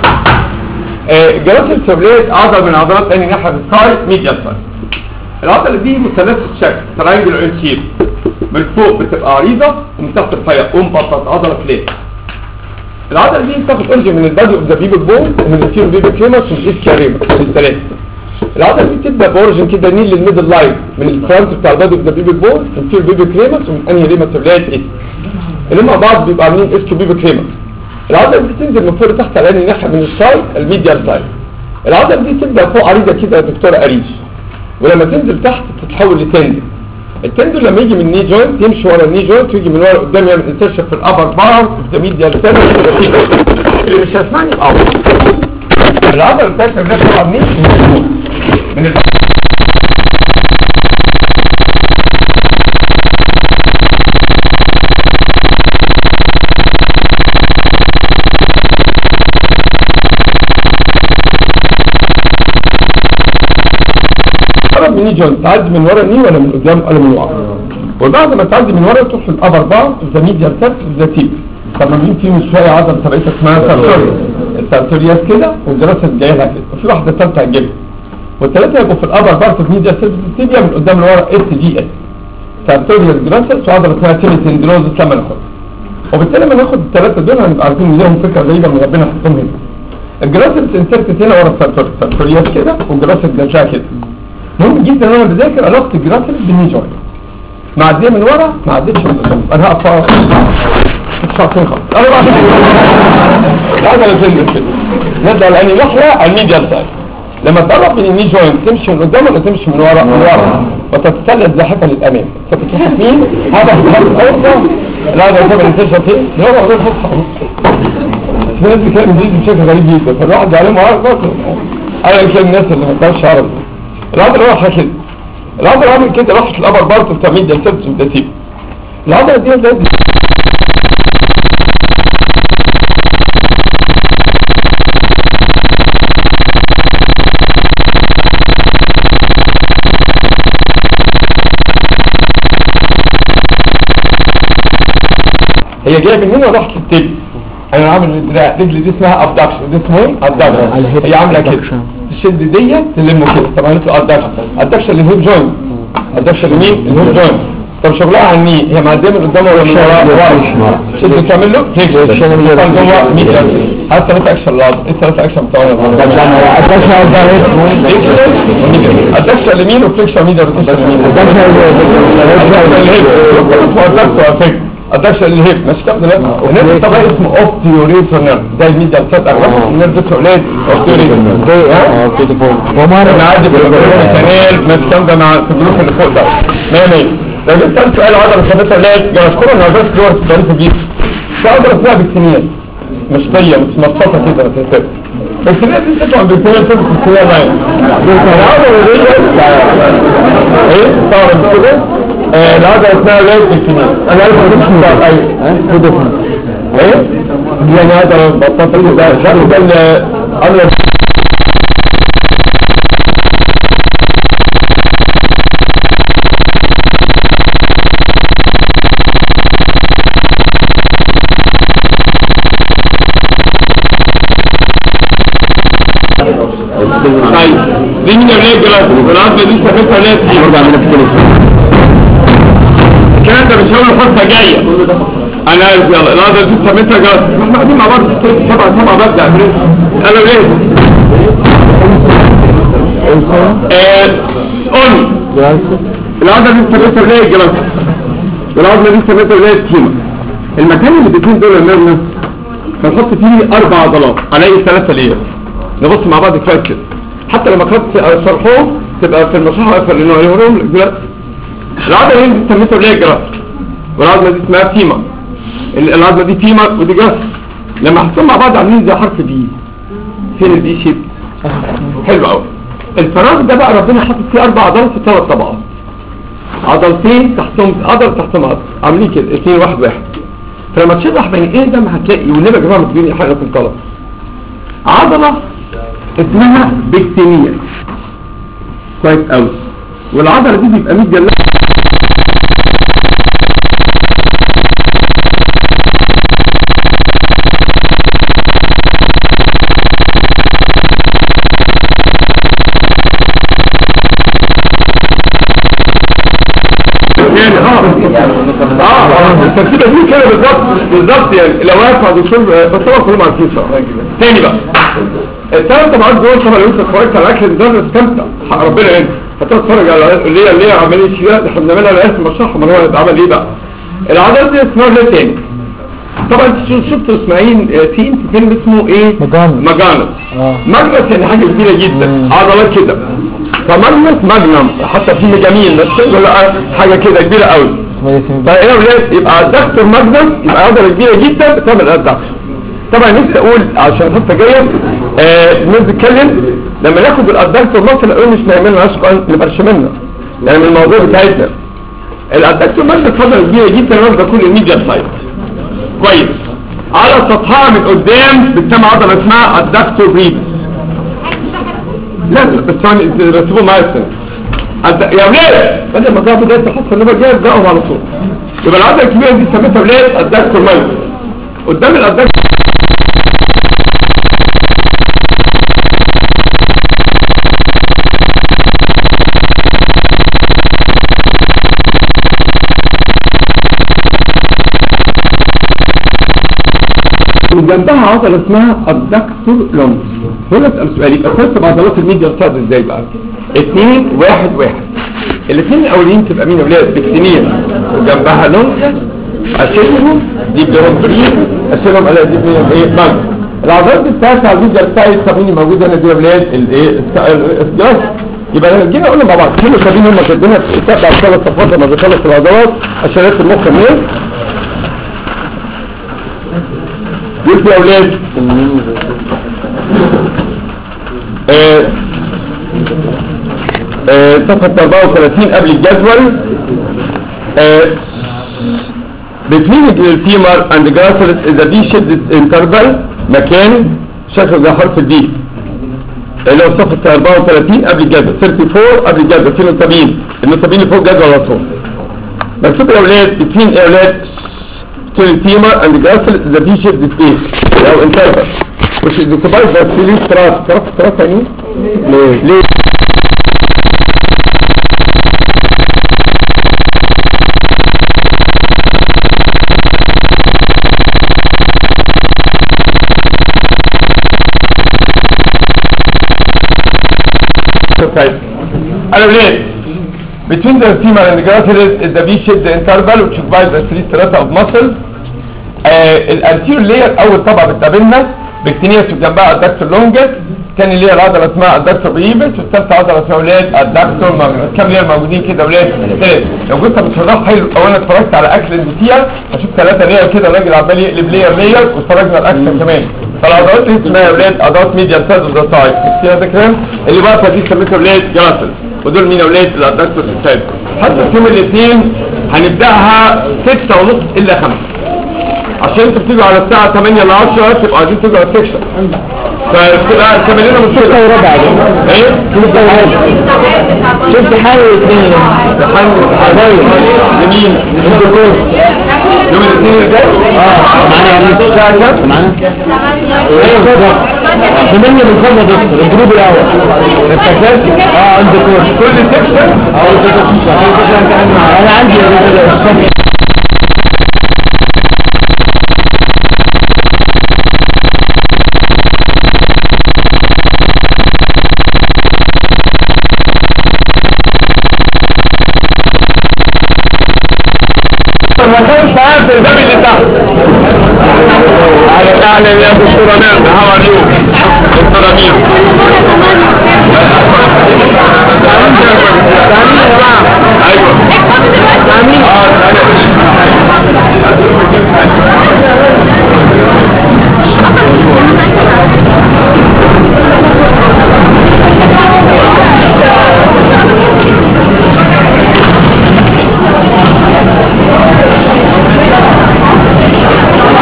جراس السبليت عضلة من عضلات أنهي ناحية السايد ميديال سايد العضلة دي مثلث الشكل تراينجل عين شيب من فوق بتبقى عريضة ومن تحت رفيعة ومبسط عضلة فليت العضلة دي بتاخد اورجن من البادي اوف ذا بيبي بون ومن الفيرو بيبي كريمس ومن الايسكيا ريمس من الثلاثة العضلة دي بتبدأ بأورجن كده نيل للميدل لاين من الفرونت بتاع البادي اوف ذا بيبي بون من الفيرو بيبي كريمس ومن انهي ريمس بلاقي ايه اللي مع بعض بيبقى عاملين اسكيو بيبي كريمس العضلة دي بتنزل من فوق لتحت على انهي ناحية من السايد الميديال سايد العضلة دي تبدأ فوق عريضة كده يا دكتور قريش ولما تنزل تحت تتحول لتندل التندل لما يجي من الني جوينت يمشي ورا الني جوينت ويجي من ورا قدام يعمل انسيرشن في الابر بار في الميديال سيرفس اللي مش هيسمعني يبقى العضله بتاعتنا بنفس طبعا مين من ال... تقرب من جوينت تعدي من ورا الني ولا من قدام ولا من ورا وبعد ما تعدي من ورا تروح الابر بار ذا ميديال سيرفس ذا تيب طب ما مين فيهم شويه عضله طريقه اسمها سارتوريوس السارتوريوس كده والجراسة جايه لها كده وفي واحده ثالثه هتجيبها والثلاثه يبقوا في الابر بارت اوف ميديال سيرفس تيبيا من قدام لورا اس دي اس سارتوريوس جراسس وعضله اسمها تيميتندروزس لما ناخدها وبالتالي لما ناخد الثلاثه دول هنبقى عارفين ان ليهم فكره غريبه من ربنا حطهم هنا الجراسس انسرتت هنا ورا السارتوريوس سارتوريوس كده والجراسس جنشها كده مهم جدا ان انا بذاكر علاقه الجراسس بالني جوينت معديه من ورا ما عدتش من قدام انا هقف شهرين خالص انا بقى هذا اللي فهمت كده نبدا الان نحلى على الميديال سايد لما تقرب من الني جوينت تمشي من قدام ولا تمشي من ورا من ورا وتتسلل زاحفا للامام فتتحس مين هذا هذا الاوسع لا ده يعتبر انتشر فيه ده هو غير فتحه في ناس بتتكلم انجليزي بشكل غريب جدا فالواحد بيعلمه عربي انا يمكن الناس اللي ما بتعرفش عربي العضله رايحه كده العضله عامل كده راحت الابر بارت بتاع ميديال سيرفس والداتيب العضله دي زي هي جايه من هنا وراحت للتب انا عامل الدراع رجلي دي اسمها ابدكشن دي اسمها ايه ابدكشن هي عامله كده تشد ديت تلمه كده طب عملت له ابدكشن ابدكشن للهيب جوينت ابدكشن لمين الهيب جوينت طب شغلها على الني هي معديه من قدام ولا من ورا ورا شد تعمل له فليكشن جوه ميديا هات ثلاث اكشن لازم ايه ثلاث اكشن بتوعنا ادكشن لمين وفليكشن ميديا روتيشن لمين ادكشن للهيب مش كده دلوقتي النيرف طبعا اسمه اوبتيوريتور نيرف زي الميديا بتاعت الرأس النيرف بتاعه اولاد اوبتيوريتور ومر انا عادي في الكانال ما بتستخدم مع في الجروب اللي فوق ده 100 100 لو جبت سألت سؤال عضلة ثابتة اولاد لو اذكرها ان عضلة دور في التاريخ الجيب في عضلة اسمها بكتينيات مش طية مش مصطفى كده بس بكتينيات دي بتطلع بكتينيات في البكتينيات معايا العضلة دي ايه طبعا كده آه، العضلة اسمها اولاد بكتينيات انا عارف ان مش مصطفى ايوه ايه يعني هذا بطلت كده ده ده اللي انا طيب دي من اولاد جلاسة العظمة دي سميتها اولاد برضه عندنا في كده الكلام ده مش هقول الحصة جاية انا عارف يلا العظمة دي سميتها جلاسة احنا قاعدين مع بعض في سبعة سبعة ببدأ انا ليه آه، قول العظمة دي سميتها اولاد جلاسة العظمة دي سميتها اولاد كيمة المكان اللي بيكون دول المرنة هنحط فيه اربع عضلات على اي ثلاثة ليه نبص مع بعض كويس كده حتى لما كنت شرحوه تبقى في المصحة واقفة لانه هيورهم الجلاس العضلة دي سميتها اللي هي الجلاس والعضلة دي اسمها تيما ال- العضلة دي تيما ودي جلاس لما حطهم مع بعض عاملين زي حرف بي فين البي شيب حلو قوي الفراغ ده بقى ربنا حاطط فيه اربع عضلات في ثلاث طبقات عضلتين تحتهم عضلة تحتهم عضلة عاملين كده اثنين واحد واحد فلما تشرح بين ايه ده ما هتلاقي والنبي يا جماعه مكتوبين حاجه في الطلب عضلة اسمها بكتينية كويس قوي والعضلة دي بيبقى 100 جنة يعني اه اه التركيبه دي كده بالظبط بالظبط يعني لو واقف مع دكتور بس هو كلهم عارفين صح تاني بقى الثلاث طبعات دول طبعا لو انت اتفرجت على اكل الزر استمتع حق ربنا يعني هتتفرج على اللي هي اللي هي عمليه شيلات احنا بنعملها على اسم المشرح امال هو اتعمل ايه بقى العضلات دي اسمها ليه تاني طبعا انت شو- شفتوا اسماعيل آه، سين في فيلم اسمه ايه مجانس. مجانس اه. ماجنس يعني حاجه كبيره جدا مم. عضلات كده فماجنس ماجنم حتى في جميل بس لا حاجه كده كبيره قوي اسمه ياسين طيب ايه ولاد يبقى دكتور ماجنس يبقى عضله كبيره جدا بتعمل الدكتور طبعا نفسي اقول عشان الحته جايه آه الناس بتتكلم لما ناخد الادكتور مثلا اقول مش نعمل لها شكرا نبقى منها يعني من الموضوع بتاعتنا الادكتور ماجنس عضله كبيره جدا واخده كل الميديا سايت كويس على سطحها من قدام بتسمى عضله اسمها الدكتور بريبس لا لا بس ثاني رتبوا معايا السنة أنت يا ولاد بدل ما تعرفوا ده تحس ان انا جاي ابداهم على طول يبقى العضله الكبيره دي سميتها ولاد الدكتور مايك قدام الادكتور جنبها عضله اسمها الدكتور لونج هنا اسال سؤال يبقى ترتب عضلات الميديا ستاد ازاي بقى اثنين واحد واحد الاثنين الاولين تبقى مين يا ولاد بكتينيه وجنبها لونج اشيلهم دي بيروبرين اشيلهم على دي بيهم ايه بنك العضلات الثالثه على الميديا سايد سابين موجوده هنا دي يا ولاد الايه الجاز يبقى لما جينا قلنا مع بعض كيلو سابين هم كاتبينها في تبع ثلاث صفحات لما بيخلص العضلات عشان المخ منين قلت يا اولاد آه، آه، صفحة 34 قبل الجدول آه، between the femur and the gracilis is a V-shaped interval مكان شكل زي حرف الدي اللي هو صفحة 34 قبل الجدول 34 قبل الجدول في نصابين النصابين اللي فوق الجدول على طول مكتوب يا اولاد between يا اولاد between the femur and the gracilis is a V-shaped space او interval which is occupied by three stratus stratus stratus يعني ليه؟ ليه؟ طيب انا ليه between the femur and the gracilis is the V-shaped interval which occupies the three strata of muscles آه الانتير لير اول طبقه بتقابلنا بكتينيس وجنبها الدكتور لونجس تاني لير عضله اسمها الدكتور بريفس والثالثه عضله اسمها ولاد الدكتور ماجنس كام لير موجودين كده ولاد ثلاث لو كنت بتشرح حلو او انا اتفرجت على اكل اندوتيا هشوف ثلاثه لير كده الراجل عمال يقلب لير لير واتفرجنا على الاكشن كمان فالعضلات اللي اسمها ولاد عضلات ميديا سايد وذا سايد فيها ده كلام اللي بقى دي سميتها ولاد جراسل ودول مين ولاد الادكتور سايد حتى في يوم الاثنين هنبداها 6 ونص الا 5 عشان انتوا بتيجوا على الساعة 8 ل 10 تبقوا عايزين تيجوا على السكشن فتبقى كمان لنا مشكلة ستة وربع ده. ايه؟ شفت حاجة شفت حاجة الاثنين جميل انت كويس يوم الاثنين اللي جاي اه معانا يا ابني الساعة كام؟ معانا ايه بالظبط ثمانية بالخمسة دكتور الجروب الاول التكاسي اه انت كويس كل سكشن اه انت كويس انا عندي يا دكتور ما كانش عارف الباب اللي تحت على اعلى يا دكتورة نعمة